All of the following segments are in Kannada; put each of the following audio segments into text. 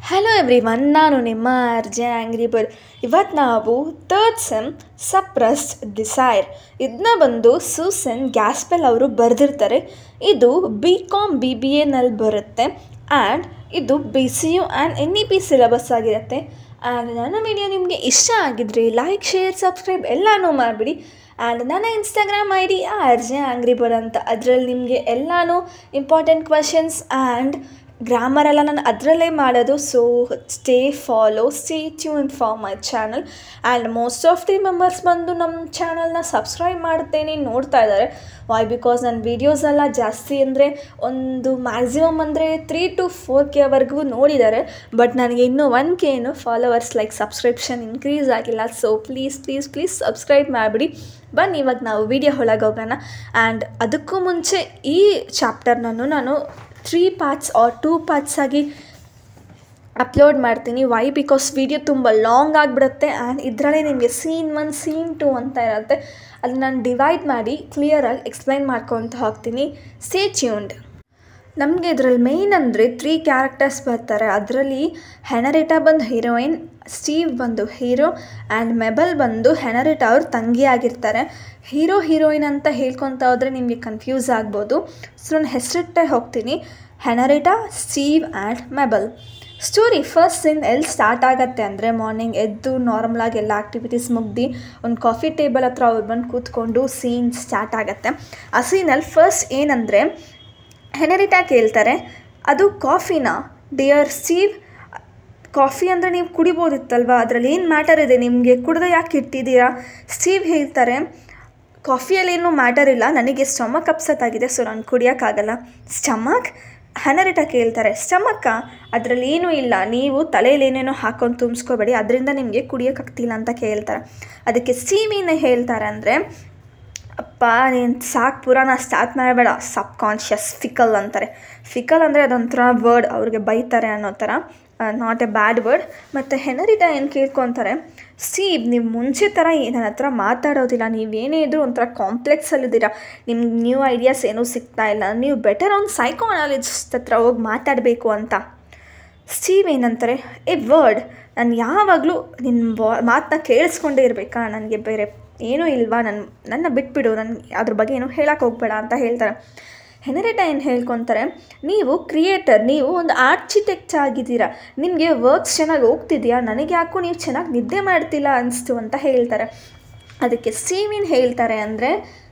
ಹಲೋ ಎವ್ರಿ ಒನ್ ನಾನು ನಿಮ್ಮ ಅರ್ಜೆ ಆ್ಯಂಗ್ರಿ ಬರ್ಡ್ ಇವತ್ತು ನಾವು ತರ್ಡ್ ಸೆಮ್ ಸಪ್ರಸ್ಡ್ ಡಿಸೈರ್ ಇದನ್ನ ಬಂದು ಸೂಸನ್ ಗ್ಯಾಸ್ಪೆಲ್ ಅವರು ಬರೆದಿರ್ತಾರೆ ಇದು ಬಿ ಕಾಮ್ ಬಿ ಬಿ ಎನಲ್ಲಿ ಬರುತ್ತೆ ಆ್ಯಂಡ್ ಇದು B C U and N E P syllabus ಆಗಿರುತ್ತೆ ಆ್ಯಂಡ್ ನನ್ನ ವಿಡಿಯೋ ನಿಮಗೆ ಇಷ್ಟ ಆಗಿದ್ರೆ ಲೈಕ್ ಶೇರ್ ಸಬ್ಸ್ಕ್ರೈಬ್ ಎಲ್ಲನೂ ಮಾಡಿಬಿಡಿ ಆ್ಯಂಡ್ ನನ್ನ ಇನ್ಸ್ಟಾಗ್ರಾಮ್ ಐ ಡಿ ಅರ್ಜೆ ಆ್ಯಂಗ್ರಿ ಬರ್ಡ್ ಅಂತ ಅದರಲ್ಲಿ ನಿಮಗೆ ಎಲ್ಲನೂ ಇಂಪಾರ್ಟೆಂಟ್ ಕ್ವಶನ್ಸ್ ಆ್ಯಂಡ್ ಗ್ರಾಮರ್ ಎಲ್ಲ ನಾನು ಅದರಲ್ಲೇ ಮಾಡೋದು so stay follow stay tune for my channel and most of the members ಬಂದು ನಮ್ಮ ಚಾನಲ್ನ ಸಬ್ಸ್ಕ್ರೈಬ್ ಮಾಡ್ತೇನೆ ನೋಡ್ತಾ ಇದ್ದಾರೆ ವೈ ಬಿಕಾಸ್ ನನ್ನ ವೀಡಿಯೋಸ್ ಎಲ್ಲ ಜಾಸ್ತಿ ಅಂದರೆ ಒಂದು ಮ್ಯಾಕ್ಸಿಮಮ್ ಅಂದರೆ ತ್ರೀ ಟು ಫೋರ್ ಕೆವರೆಗೂ ನೋಡಿದ್ದಾರೆ ಬಟ್ ನನಗೆ ಇನ್ನೂ ಒನ್ ಕೆ ಏನು ಫಾಲೋವರ್ಸ್ ಲೈಕ್ ಸಬ್ಸ್ಕ್ರಿಪ್ಷನ್ ಇನ್ಕ್ರೀಸ್ ಆಗಿಲ್ಲ so please please please subscribe ಮಾಡಿಬಿಡಿ ಬನ್ನಿ ಇವಾಗ ನಾವು ವಿಡಿಯೋ ಒಳಗೆ ಹೋಗೋಣ ಆ್ಯಂಡ್ ಅದಕ್ಕೂ ಮುಂಚೆ ಈ ಚಾಪ್ಟರ್ನನ್ನು ನಾನು three parts or two parts ಆಗಿ ಅಪ್ಲೋಡ್ ಮಾಡ್ತೀನಿ ವೈ ಬಿಕಾಸ್ ವಿಡಿಯೋ ತುಂಬ ಲಾಂಗ್ ಆಗಿಬಿಡುತ್ತೆ ಆ್ಯಂಡ್ ಇದರಲ್ಲೇ ನಿಮಗೆ ಸೀನ್ ಒನ್ ಸೀನ್ ಟು ಅಂತ ಇರುತ್ತೆ ಅಲ್ಲಿ ನಾನು ಡಿವೈಡ್ ಮಾಡಿ ಕ್ಲಿಯರಾಗಿ ಎಕ್ಸ್ಪ್ಲೈನ್ ಮಾಡ್ಕೊತ ಹೋಗ್ತೀನಿ ಸೇ ಟ್ಯೂನ್ಡ್ ನಮಗೆ ಇದರಲ್ಲಿ ಮೇಯ್ನ್ ಅಂದರೆ ತ್ರೀ ಕ್ಯಾರೆಕ್ಟರ್ಸ್ ಬರ್ತಾರೆ ಅದರಲ್ಲಿ ಹೆನರಿಟಾ ಬಂದು ಹೀರೋಯಿನ್ ಸ್ಟೀವ್ ಬಂದು ಹೀರೋ ಆ್ಯಂಡ್ ಮೆಬಲ್ ಬಂದು ಹೆನರಿಟಾ ಅವ್ರ ತಂಗಿ ಆಗಿರ್ತಾರೆ ಹೀರೋ ಹೀರೋಯಿನ್ ಅಂತ ಹೇಳ್ಕೊತ ಹೋದರೆ ನಿಮಗೆ ಕನ್ಫ್ಯೂಸ್ ಆಗ್ಬೋದು ಸೊ ನಾನು ಹೆಸರಿಟ್ಟೆ ಹೋಗ್ತೀನಿ Henrietta Steve and Mabel story first scene ಎಲ್ಲಿ ಸ್ಟಾರ್ಟ್ ಆಗುತ್ತೆ ಅಂದರೆ ಮಾರ್ನಿಂಗ್ ಎದ್ದು ನಾರ್ಮಲಾಗಿ ಎಲ್ಲ ಆ್ಯಕ್ಟಿವಿಟೀಸ್ ಮುಗ್ದು ಒಂದು ಕಾಫಿ ಟೇಬಲ್ ಹತ್ರ ಅವ್ರು ಬಂದು ಕೂತ್ಕೊಂಡು ಸೀನ್ ಸ್ಟಾರ್ಟ್ ಆಗುತ್ತೆ ಆ ಸೀನಲ್ಲಿ ಫಸ್ಟ್ ಏನಂದರೆ ಹೆನರಿಟಾ ಕೇಳ್ತಾರೆ ಅದು ಕಾಫಿನ ಡಿಯರ್ ಸ್ಟೀವ್ ಕಾಫಿ ಅಂದರೆ ನೀವು ಕುಡಿಬೋದಿತ್ತಲ್ವ ಅದರಲ್ಲಿ ಏನು ಮ್ಯಾಟರ್ ಇದೆ ನಿಮಗೆ ಕುಡ್ದು ಯಾಕೆ ಇಟ್ಟಿದ್ದೀರಾ ಸ್ಟೀವ್ ಹೇಳ್ತಾರೆ ಕಾಫಿಯಲ್ಲಿ ಏನೂ ಮ್ಯಾಟರ್ ಇಲ್ಲ ನನಗೆ ಸ್ಟಮಕ್ ಅಪ್ಸೆಟ್ ಆಗಿದೆ ಸೊ ನಾನು ಕುಡಿಯೋಕ್ಕಾಗಲ್ಲ ಸ್ಟಮಕ್ ಹನರಿಟ ಕೇಳ್ತಾರೆ ಸ್ಟಮಕ್ಕ ಅದರಲ್ಲಿ ಏನೂ ಇಲ್ಲ ನೀವು ತಲೆಯಲ್ಲಿ ಏನೇನೋ ಹಾಕೊಂಡು ತುಂಬಿಸ್ಕೋಬೇಡಿ ಅದರಿಂದ ನಿಮಗೆ ಕುಡಿಯೋಕ್ಕಾಗ್ತಿಲ್ಲ ಅಂತ ಕೇಳ್ತಾರೆ ಅದಕ್ಕೆ ಸ್ಟೀವಿನ ಹೇಳ್ತಾರೆ ಅಂದರೆ ಅಪ್ಪ ನೀನು ಸಾಕು ಪುರಾಣ ಸ್ಟಾರ್ಟ್ ಮಾಡಬೇಡ ಸಬ್ ಕಾನ್ಷಿಯಸ್ ಫಿಕಲ್ ಅಂತಾರೆ ಫಿಕಲ್ ಅಂದರೆ ಅದೊಂಥರ ವರ್ಡ್ ಅವ್ರಿಗೆ ಬೈತಾರೆ ಅನ್ನೋ ಥರ ನಾಟ್ ಎ ಬ್ಯಾಡ್ ವರ್ಡ್ ಮತ್ತು ಹೆನರಿಟಾ ಏನು ಕೇಳ್ಕೊತಾರೆ ಸೀಬ್ ನೀವು ಮುಂಚೆ ಥರ ನನ್ನ ಹತ್ರ ಮಾತಾಡೋದಿಲ್ಲ ನೀವೇನೇ ಇದ್ರೂ ಒಂಥರ ಕಾಂಪ್ಲೆಕ್ಸಲ್ಲಿದ್ದೀರಾ ನಿಮ್ಗೆ ನ್ಯೂ ಐಡಿಯಾಸ್ ಏನೂ ಸಿಗ್ತಾ ಇಲ್ಲ ನೀವು ಬೆಟರ್ ಒಂದು ಸೈಕೋ ಅನಾಲಿಸ್ಟ್ ಹತ್ರ ಹೋಗಿ ಮಾತಾಡಬೇಕು ಅಂತ ಸ್ಟೀವ್ ಏನಂತಾರೆ ಎ ವರ್ಡ್ ನಾನು ಯಾವಾಗಲೂ ನಿನ್ನ ಬಾ ಮಾತನ್ನ ಕೇಳಿಸ್ಕೊಂಡೇ ಇರಬೇಕಾ ನನಗೆ ಬೇರೆ ಏನೂ ಇಲ್ವಾ ನನ್ನ ನನ್ನ ಬಿಟ್ಬಿಡು ನನ್ನ ಅದ್ರ ಬಗ್ಗೆ ಏನೂ ಹೇಳಕ್ಕೆ ಹೋಗಬೇಡ ಅಂತ ಹೇಳ್ತಾರೆ ಹೆನರಿಟಾ ಏನು ಹೇಳ್ಕೊತಾರೆ ನೀವು ಕ್ರಿಯೇಟರ್ ನೀವು ಒಂದು ಆರ್ಚಿಟೆಕ್ಟ್ ಆಗಿದ್ದೀರಾ ನಿಮಗೆ ವರ್ಕ್ಸ್ ಚೆನ್ನಾಗಿ ಹೋಗ್ತಿದೆಯಾ ನನಗೆ ಯಾಕೋ ನೀವು ಚೆನ್ನಾಗಿ ನಿದ್ದೆ ಮಾಡ್ತಿಲ್ಲ ಅನಿಸ್ತು ಅಂತ ಹೇಳ್ತಾರೆ ಅದಕ್ಕೆ ಸ್ಟೀವಿನ್ ಹೇಳ್ತಾರೆ ಅಂದರೆ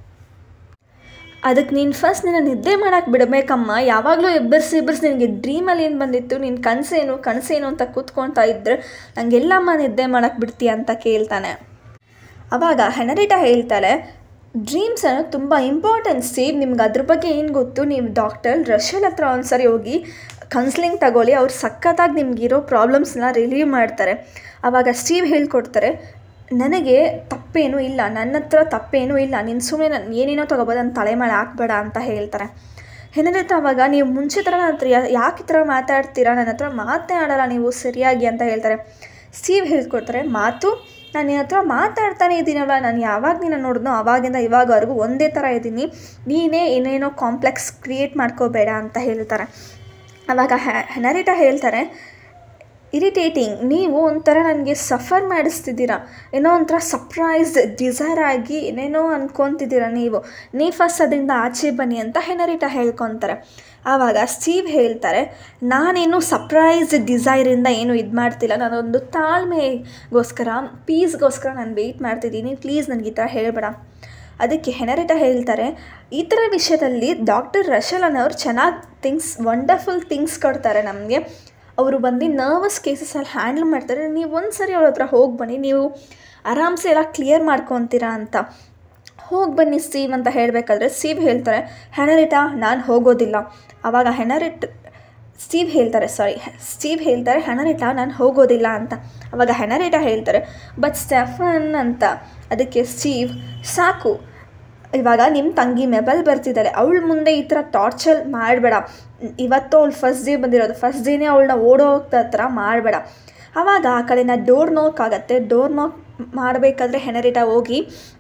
ಅದಕ್ಕೆ ನೀನು ಫಸ್ಟ್ ನಿನ್ನ ನಿದ್ದೆ ಮಾಡೋಕ್ಕೆ ಬಿಡಬೇಕಮ್ಮ ಯಾವಾಗಲೂ ಎಬ್ಬರಿಸಿ ಎಬ್ಬರಿಸಿ ನಿನಗೆ ಡ್ರೀಮಲ್ಲಿ ಏನು ಬಂದಿತ್ತು ನಿನ್ನ ಕನಸೇನು ಕನಸೇನು ಅಂತ ಕೂತ್ಕೊಳ್ತಾ ಇದ್ದರೆ ನನಗೆಲ್ಲಮ್ಮ ನಿದ್ದೆ ಮಾಡೋಕ್ಕೆ ಬಿಡ್ತೀಯ ಅಂತ ಕೇಳ್ತಾನೆ ಆವಾಗ ಹೆನರಿಟಾ ಹೇಳ್ತಾಳೆ ಡ್ರೀಮ್ಸ್ ಅನ್ನೋದು ತುಂಬ ಇಂಪಾರ್ಟೆಂಟ್ ಸ್ಟೀವ್ ನಿಮ್ಗೆ ಅದ್ರ ಬಗ್ಗೆ ಏನು ಗೊತ್ತು ನೀವು ಡಾಕ್ಟರ್ ರಶಲ್ ಹತ್ರ ಒಂದು ಸರಿ ಹೋಗಿ ಕೌನ್ಸ್ಲಿಂಗ್ ತಗೊಳ್ಳಿ ಅವ್ರು ಸಖತ್ತಾಗಿ ನಿಮಗಿರೋ ಪ್ರಾಬ್ಲಮ್ಸ್ನ ರಿಲೀವ್ ಮಾಡ್ತಾರೆ ಆವಾಗ ಸ್ಟೀವ್ ಹೇಳ್ಕೊಡ್ತಾರೆ ನನಗೆ ತಪ್ಪೇನೂ ಇಲ್ಲ ನನ್ನ ಹತ್ರ ತಪ್ಪೇನೂ ಇಲ್ಲ ನೀನು ಸುಮ್ಮನೆ ನಾನು ಏನೇನೋ ತೊಗೋಬೋದು ನನ್ನ ತಲೆ ಮೇಲೆ ಹಾಕ್ಬೇಡ ಅಂತ ಹೇಳ್ತಾರೆ ಹೆನರಿತ ಅವಾಗ ನೀವು ಮುಂಚೆ ಥರ ನನ್ನ ಹತ್ರ ಯಾಕೆ ಈ ಥರ ಮಾತಾಡ್ತೀರಾ ನನ್ನ ಹತ್ರ ಮಾತೇ ಆಡಲ್ಲ ನೀವು ಸರಿಯಾಗಿ ಅಂತ ಹೇಳ್ತಾರೆ ಸ್ಟೀವ್ ಹೇಳ್ಕೊಡ್ತಾರೆ ಮಾತು ನಾನು ನಿನ್ನ ಹತ್ರ ಮಾತಾಡ್ತಾನೆ ಇದ್ದೀನಲ್ಲ ನಾನು ಯಾವಾಗ ನಿನ್ನ ನೋಡಿದ್ನೋ ಆವಾಗಿಂದ ಇವಾಗವರೆಗೂ ಒಂದೇ ಥರ ಇದ್ದೀನಿ ನೀನೇ ಏನೇನೋ ಕಾಂಪ್ಲೆಕ್ಸ್ ಕ್ರಿಯೇಟ್ ಮಾಡ್ಕೋಬೇಡ ಅಂತ ಹೇಳ್ತಾರೆ ಆವಾಗ ಹೆನರಿಟಾ ಹೇಳ್ತಾರೆ ಇರಿಟೇಟಿಂಗ್ ನೀವು ಒಂಥರ ನನಗೆ ಸಫರ್ ಮಾಡಿಸ್ತಿದ್ದೀರಾ ಏನೋ ಒಂಥರ ಸರ್ಪ್ರೈಸ್ ಡಿಸೈರ್ ಆಗಿ ಏನೇನೋ ಅಂದ್ಕೊತಿದ್ದೀರಾ ನೀವು ನೀವು ಫಸ್ಟ್ ಅದರಿಂದ ಆಚೆ ಬನ್ನಿ ಅಂತ ಹೆನರಿಟಾ ಹೇಳ್ಕೊತಾರೆ ಆವಾಗ ಸ್ಟೀವ್ ಹೇಳ್ತಾರೆ ನಾನೇನು ಸರ್ಪ್ರೈಸ್ ಡಿಸೈರಿಂದ ಏನು ಇದು ಮಾಡ್ತಿಲ್ಲ ನಾನೊಂದು ತಾಳ್ಮೆಗೋಸ್ಕರ ಪೀಸ್ಗೋಸ್ಕರ ನಾನು ವೆಯ್ಟ್ ಮಾಡ್ತಿದ್ದೀನಿ ಪ್ಲೀಸ್ ನನಗೆ ಈ ಥರ ಹೇಳಬೇಡ ಅದಕ್ಕೆ ಹೆನರಿಟಾ ಹೇಳ್ತಾರೆ ಈ ಥರ ವಿಷಯದಲ್ಲಿ ಡಾಕ್ಟರ್ ರಶಲ್ ಅನ್ನೋರು ಚೆನ್ನಾಗಿ ಥಿಂಗ್ಸ್ ವಂಡರ್ಫುಲ್ ಥಿಂಗ್ಸ್ ಕೊಡ್ತಾರೆ ನಮಗೆ ಅವರು ಬಂದು ನರ್ವಸ್ ಕೇಸಸಲ್ಲಿ ಹ್ಯಾಂಡಲ್ ಮಾಡ್ತಾರೆ ನೀವು ಒಂದು ಸರಿ ಅವ್ರ ಹತ್ರ ಹೋಗಿ ಬನ್ನಿ ನೀವು ಆರಾಮ್ಸೆ ಎಲ್ಲ ಕ್ಲಿಯರ್ ಮಾಡ್ಕೊತೀರಾ ಅಂತ ಹೋಗಿ ಬನ್ನಿ ಸ್ಟೀವ್ ಅಂತ ಹೇಳಬೇಕಾದ್ರೆ ಸ್ಟೀವ್ ಹೇಳ್ತಾರೆ ಹೆನರಿಟಾ ನಾನು ಹೋಗೋದಿಲ್ಲ ಆವಾಗ ಹೆನರಿಟ್ ಸ್ಟೀವ್ ಹೇಳ್ತಾರೆ ಸಾರಿ ಸ್ಟೀವ್ ಹೇಳ್ತಾರೆ ಹೆನರಿಟಾ ನಾನು ಹೋಗೋದಿಲ್ಲ ಅಂತ ಆವಾಗ ಹೆನರಿಟಾ ಹೇಳ್ತಾರೆ ಬಟ್ ಸ್ಟೆಫನ್ ಅಂತ ಅದಕ್ಕೆ ಸ್ಟೀವ್ ಸಾಕು ಇವಾಗ ನಿಮ್ಮ ತಂಗಿ ಮೆಬಲ್ ಬರ್ತಿದ್ದಾಳೆ ಅವಳ ಮುಂದೆ ಈ ಥರ ಟಾರ್ಚರ್ ಮಾಡಬೇಡ ಇವತ್ತು ಅವಳು ಫಸ್ಟ್ ಡೇ ಬಂದಿರೋದು ಫಸ್ಟ್ ಡೇನೇ ಅವಳನ್ನ ಓಡೋಗ್ತಾ ಹತ್ರ ಮಾಡಬೇಡ ಆವಾಗ ಆ ಕಡೆನ ಡೋರ್ ನೋಕ್ ಆಗುತ್ತೆ ಡೋರ್ ನೋಕ್ ಮಾಡಬೇಕಾದ್ರೆ ಹೆನರಿಟಾ ಹೋಗಿ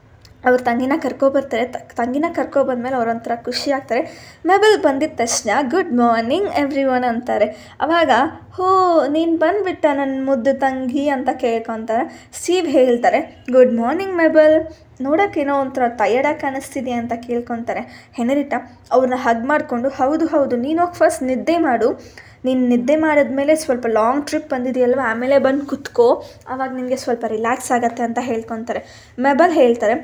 ಅವ್ರ ತಂಗಿನ ಕರ್ಕೊಬರ್ತಾರೆ ತ ತಂಗಿನ ಕರ್ಕೊಬಂದ್ಮೇಲೆ ಅವ್ರೊಂಥರ ಖುಷಿ ಆಗ್ತಾರೆ ಮೆಬಲ್ ಬಂದಿದ್ದ ತಕ್ಷಣ ಗುಡ್ ಮಾರ್ನಿಂಗ್ ಎವ್ರಿ ಒನ್ ಅಂತಾರೆ ಅವಾಗ ಹೋ ನೀನು ಬಂದುಬಿಟ್ಟ ನನ್ನ ಮುದ್ದು ತಂಗಿ ಅಂತ ಕೇಳ್ಕೊತಾರೆ ಸ್ಟೀವ್ ಹೇಳ್ತಾರೆ ಗುಡ್ ಮಾರ್ನಿಂಗ್ ಮೆಬಲ್ ನೋಡೋಕ್ಕೇನೋ ಒಂಥರ ಟಯರ್ಡಾಗಿ ಕಾಣಿಸ್ತಿದೆಯಾ ಅಂತ ಕೇಳ್ಕೊತಾರೆ ಹೆನರಿಟ ಅವ್ರನ್ನ ಹಗ್ ಮಾಡಿಕೊಂಡು ಹೌದು ಹೌದು ನೀನು ಹೋಗಿ ಫಸ್ಟ್ ನಿದ್ದೆ ಮಾಡು ನೀನು ನಿದ್ದೆ ಮಾಡಿದ್ಮೇಲೆ ಸ್ವಲ್ಪ ಲಾಂಗ್ ಟ್ರಿಪ್ ಬಂದಿದೆಯಲ್ವ ಆಮೇಲೆ ಬಂದು ಕುತ್ಕೋ ಆವಾಗ ನಿನಗೆ ಸ್ವಲ್ಪ ರಿಲ್ಯಾಕ್ಸ್ ಆಗುತ್ತೆ ಅಂತ ಹೇಳ್ಕೊತಾರೆ ಮೆಬಲ್ ಹೇಳ್ತಾರೆ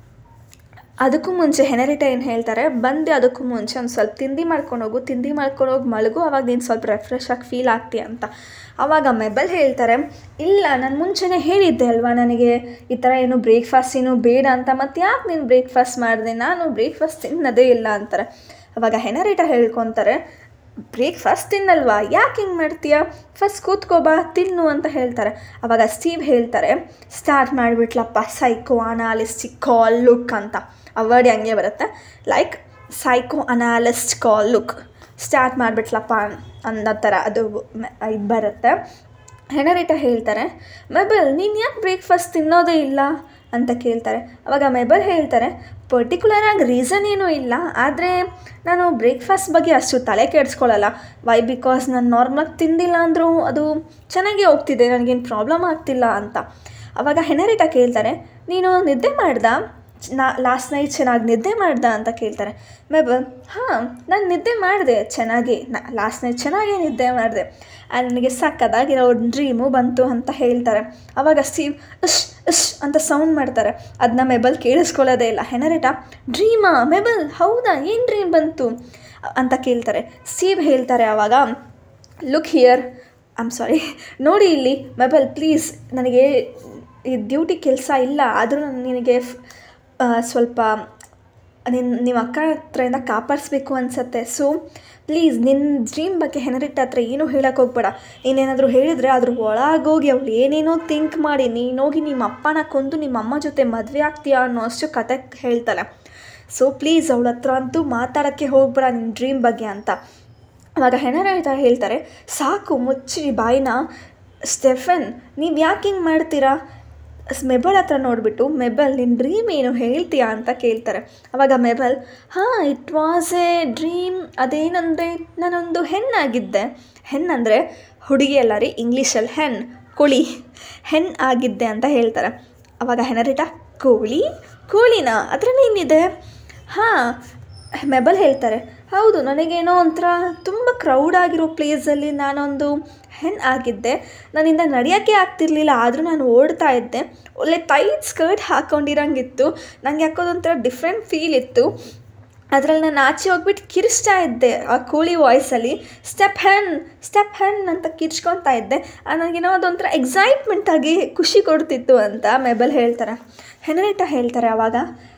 ಅದಕ್ಕೂ ಮುಂಚೆ ಹೆನರಿಟ ಏನು ಹೇಳ್ತಾರೆ ಬಂದು ಅದಕ್ಕೂ ಮುಂಚೆ ಒಂದು ಸ್ವಲ್ಪ ತಿಂಡಿ ಮಾಡ್ಕೊಂಡು ಹೋಗು ತಿಂಡಿ ಮಾಡ್ಕೊಂಡು ಹೋಗಿ ಮಲಗು ಅವಾಗ ನೀನು ಸ್ವಲ್ಪ ರೆಫ್ರೆಶ್ ಆಗಿ ಫೀಲ್ ಆಗ್ತೀಯ ಅಂತ ಆವಾಗ ಮೆಬಲ್ ಹೇಳ್ತಾರೆ ಇಲ್ಲ ನಾನು ಮುಂಚೆನೇ ಹೇಳಿದ್ದೆ ಅಲ್ವಾ ನನಗೆ ಈ ಥರ ಏನು ಬ್ರೇಕ್ಫಾಸ್ಟ್ ಏನು ಬೇಡ ಅಂತ ಮತ್ತು ಯಾಕೆ ನೀನು ಬ್ರೇಕ್ಫಾಸ್ಟ್ ಮಾಡಿದೆ ನಾನು ಬ್ರೇಕ್ಫಾಸ್ಟ್ ತಿನ್ನೋದೇ ಇಲ್ಲ ಅಂತಾರೆ ಅವಾಗ ಹೆನರಿಟ ಹೇಳ್ಕೊತಾರೆ ಬ್ರೇಕ್ಫಾಸ್ಟ್ ತಿನ್ನಲ್ವಾ ಯಾಕೆ ಹಿಂಗೆ ಮಾಡ್ತೀಯ ಫಸ್ಟ್ ಕೂತ್ಕೋಬಾ ತಿನ್ನು ಅಂತ ಹೇಳ್ತಾರೆ ಅವಾಗ ಸ್ಟೀವ್ ಹೇಳ್ತಾರೆ ಸ್ಟಾರ್ಟ್ ಮಾಡಿಬಿಟ್ಲಪ್ಪ ಸೈಕೋ ಅನಾಲಿಸ್ಟಿಕ್ ಕಾಲ್ ಲುಕ್ ಅಂತ ಆ ವರ್ಡ್ ಹಂಗೆ ಬರುತ್ತೆ like psychoanalytical look start ಮಾಡಿಬಿಟ್ಲಪ್ಪ ಅನ್ನೋ ಥರ ಅದು ಇದು ಬರುತ್ತೆ ಹೆನರಿಟ ಹೇಳ್ತಾರೆ ಮೆಬಲ್ ನೀನು ಯಾಕೆ ಬ್ರೇಕ್ಫಾಸ್ಟ್ ತಿನ್ನೋದೇ ಇಲ್ಲ ಅಂತ ಕೇಳ್ತಾರೆ ಅವಾಗ ಮೆಬಲ್ ಹೇಳ್ತಾರೆ ಪರ್ಟಿಕ್ಯುಲರ್ ಆಗಿ ರೀಸನ್ ಏನೂ ಇಲ್ಲ ಆದರೆ ನಾನು ಬ್ರೇಕ್ಫಾಸ್ಟ್ ಬಗ್ಗೆ ಅಷ್ಟು ತಲೆ ಕೆಡಿಸ್ಕೊಳ್ಳಲ್ಲ ವೈ ಬಿಕಾಸ್ ನಾನು ನಾರ್ಮಲಾಗಿ ತಿಂದಿಲ್ಲ ಅಂದರೂ ಅದು ಚೆನ್ನಾಗೇ ಹೋಗ್ತಿದೆ ನನಗೇನು ಪ್ರಾಬ್ಲಮ್ ಆಗ್ತಿಲ್ಲ ಅಂತ ಅವಾಗ ಹೆನರಿಟ ಕೇಳ್ತಾರೆ ನೀನು ನಿದ್ದೆ ಮಾಡ್ದ ನಾ ಲಾಸ್ಟ್ ನೈಟ್ ಚೆನ್ನಾಗಿ ನಿದ್ದೆ ಮಾಡ್ದ ಅಂತ ಕೇಳ್ತಾರೆ ಮೆಬಲ್ ಹಾಂ ನಾನು ನಿದ್ದೆ ಮಾಡಿದೆ ಚೆನ್ನಾಗಿ ನಾ ಲಾಸ್ಟ್ ನೈಟ್ ಚೆನ್ನಾಗಿ ನಿದ್ದೆ ಮಾಡಿದೆ ನನಗೆ ಸಕ್ಕದಾಗಿರೋ ಡ್ರೀಮು ಬಂತು ಅಂತ ಹೇಳ್ತಾರೆ ಅವಾಗ ಸ್ಟೀವ್ ಇಶ್ ಇಶ್ ಅಂತ ಸೌಂಡ್ ಮಾಡ್ತಾರೆ ಅದನ್ನ ಮೆಬಲ್ ಕೇಳಿಸ್ಕೊಳ್ಳೋದೇ ಇಲ್ಲ ಹೆನರಿಟ ಡ್ರೀಮಾ ಮೆಬಲ್ ಹೌದಾ ಏನು ಡ್ರೀಮ್ ಬಂತು ಅಂತ ಕೇಳ್ತಾರೆ ಸ್ಟೀವ್ ಹೇಳ್ತಾರೆ ಆವಾಗ ಲುಕ್ ಹಿಯರ್ ಐಮ್ ಸಾರಿ ನೋಡಿ ಇಲ್ಲಿ ಮೆಬಲ್ ಪ್ಲೀಸ್ ನನಗೆ ಈ ಡ್ಯೂಟಿ ಕೆಲಸ ಇಲ್ಲ ಆದರೂ ನಾನು ನಿನಗೆ ಸ್ವಲ್ಪ ನಿನ್ನ ನಿಮ್ಮ ಅಕ್ಕ ಹತ್ರದಿಂದ ಕಾಪಾಡಿಸ್ಬೇಕು ಅನಿಸತ್ತೆ ಸೊ ಪ್ಲೀಸ್ ನಿನ್ನ ಡ್ರೀಮ್ ಬಗ್ಗೆ ಹೆನರಿಟ್ಟ ಹತ್ರ ಏನೂ ಹೇಳಕ್ಕೆ ಹೋಗ್ಬೇಡ ನೀನೇನಾದರೂ ಹೇಳಿದರೆ ಅದ್ರ ಒಳಗೋಗಿ ಅವಳು ಏನೇನೋ ಥಿಂಕ್ ಮಾಡಿ ನೀನೋಗಿ ನಿಮ್ಮ ಅಪ್ಪನ ಕೊಂದು ನಿಮ್ಮ ಅಮ್ಮ ಜೊತೆ ಮದುವೆ ಆಗ್ತೀಯಾ ಅನ್ನೋ ಅಷ್ಟು ಕತೆ ಹೇಳ್ತಾಳೆ ಸೊ ಪ್ಲೀಸ್ ಅವಳ ಹತ್ರ ಅಂತೂ ಮಾತಾಡೋಕ್ಕೆ ಹೋಗ್ಬೇಡ ನಿನ್ನ ಡ್ರೀಮ್ ಬಗ್ಗೆ ಅಂತ ಅವಾಗ ಹೆನರಿಟ ಹೇಳ್ತಾರೆ ಸಾಕು ಮುಚ್ಚಿ ಬಾಯಿನ ಸ್ಟೆಫನ್ ನೀವು ಯಾಕೆ ಹಿಂಗೆ ಮಾಡ್ತೀರಾ ಮೆಬಲ್ ಹತ್ರ ನೋಡಿಬಿಟ್ಟು ಮೆಬಲ್ ನಿನ್ನ ಡ್ರೀಮ್ ಏನು ಹೇಳ್ತೀಯಾ ಅಂತ ಕೇಳ್ತಾರೆ ಅವಾಗ ಮೆಬಲ್ ಹಾಂ ಇಟ್ ವಾಸ್ ಎ ಡ್ರೀಮ್ ಅದೇನಂದರೆ ನಾನೊಂದು ಹೆಣ್ಣಾಗಿದ್ದೆ ಹೆಣ್ಣಂದರೆ ಹುಡುಗಿ ಅಲ್ಲ ರೀ ಇಂಗ್ಲೀಷಲ್ಲಿ ಹೆಣ್ ಕೋಳಿ ಹೆಣ್ ಆಗಿದ್ದೆ ಅಂತ ಹೇಳ್ತಾರೆ ಅವಾಗ ಹೆನರಿಟ ಕೋಳಿ ಕೋಳಿನಾ ಅದರಲ್ಲೇನಿದೆ ಹಾಂ ಮೆಬಲ್ ಹೇಳ್ತಾರೆ ಹೌದು ನನಗೇನೋ ಒಂಥರ ತುಂಬ ಕ್ರೌಡ್ ಆಗಿರೋ ಪ್ಲೇಸಲ್ಲಿ ನಾನೊಂದು ಹೆಣ್ಣು ಆಗಿದ್ದೆ ನನ್ನಿಂದ ನಡೆಯೋಕ್ಕೆ ಆಗ್ತಿರ್ಲಿಲ್ಲ ಆದರೂ ನಾನು ಓಡ್ತಾ ಇದ್ದೆ ಒಳ್ಳೆ ಟೈಟ್ ಸ್ಕರ್ಟ್ ಹಾಕ್ಕೊಂಡಿರಂಗಿತ್ತು ನನಗೆ ಯಾಕೋದೊಂಥರ ಡಿಫ್ರೆಂಟ್ ಫೀಲ್ ಇತ್ತು ಅದರಲ್ಲಿ ನಾನು ಆಚೆ ಹೋಗ್ಬಿಟ್ಟು ಕಿರಿಸ್ತಾ ಇದ್ದೆ ಆ ಕೋಳಿ ವಾಯ್ಸಲ್ಲಿ ಸ್ಟೆಪ್ ಹೆನ್ ಸ್ಟೆಪ್ ಹೆನ್ ಅಂತ ಕಿರ್ಚ್ಕೊತಾ ಇದ್ದೆ ನನಗೇನೋ ಅದೊಂಥರ ಎಕ್ಸೈಟ್ಮೆಂಟ್ ಆಗಿ ಖುಷಿ ಕೊಡ್ತಿತ್ತು ಅಂತ ಮೆಬಲ್ ಹೇಳ್ತಾರೆ ಹೆನರಿಟ ಹೇಳ್ತಾರೆ ಆವಾಗ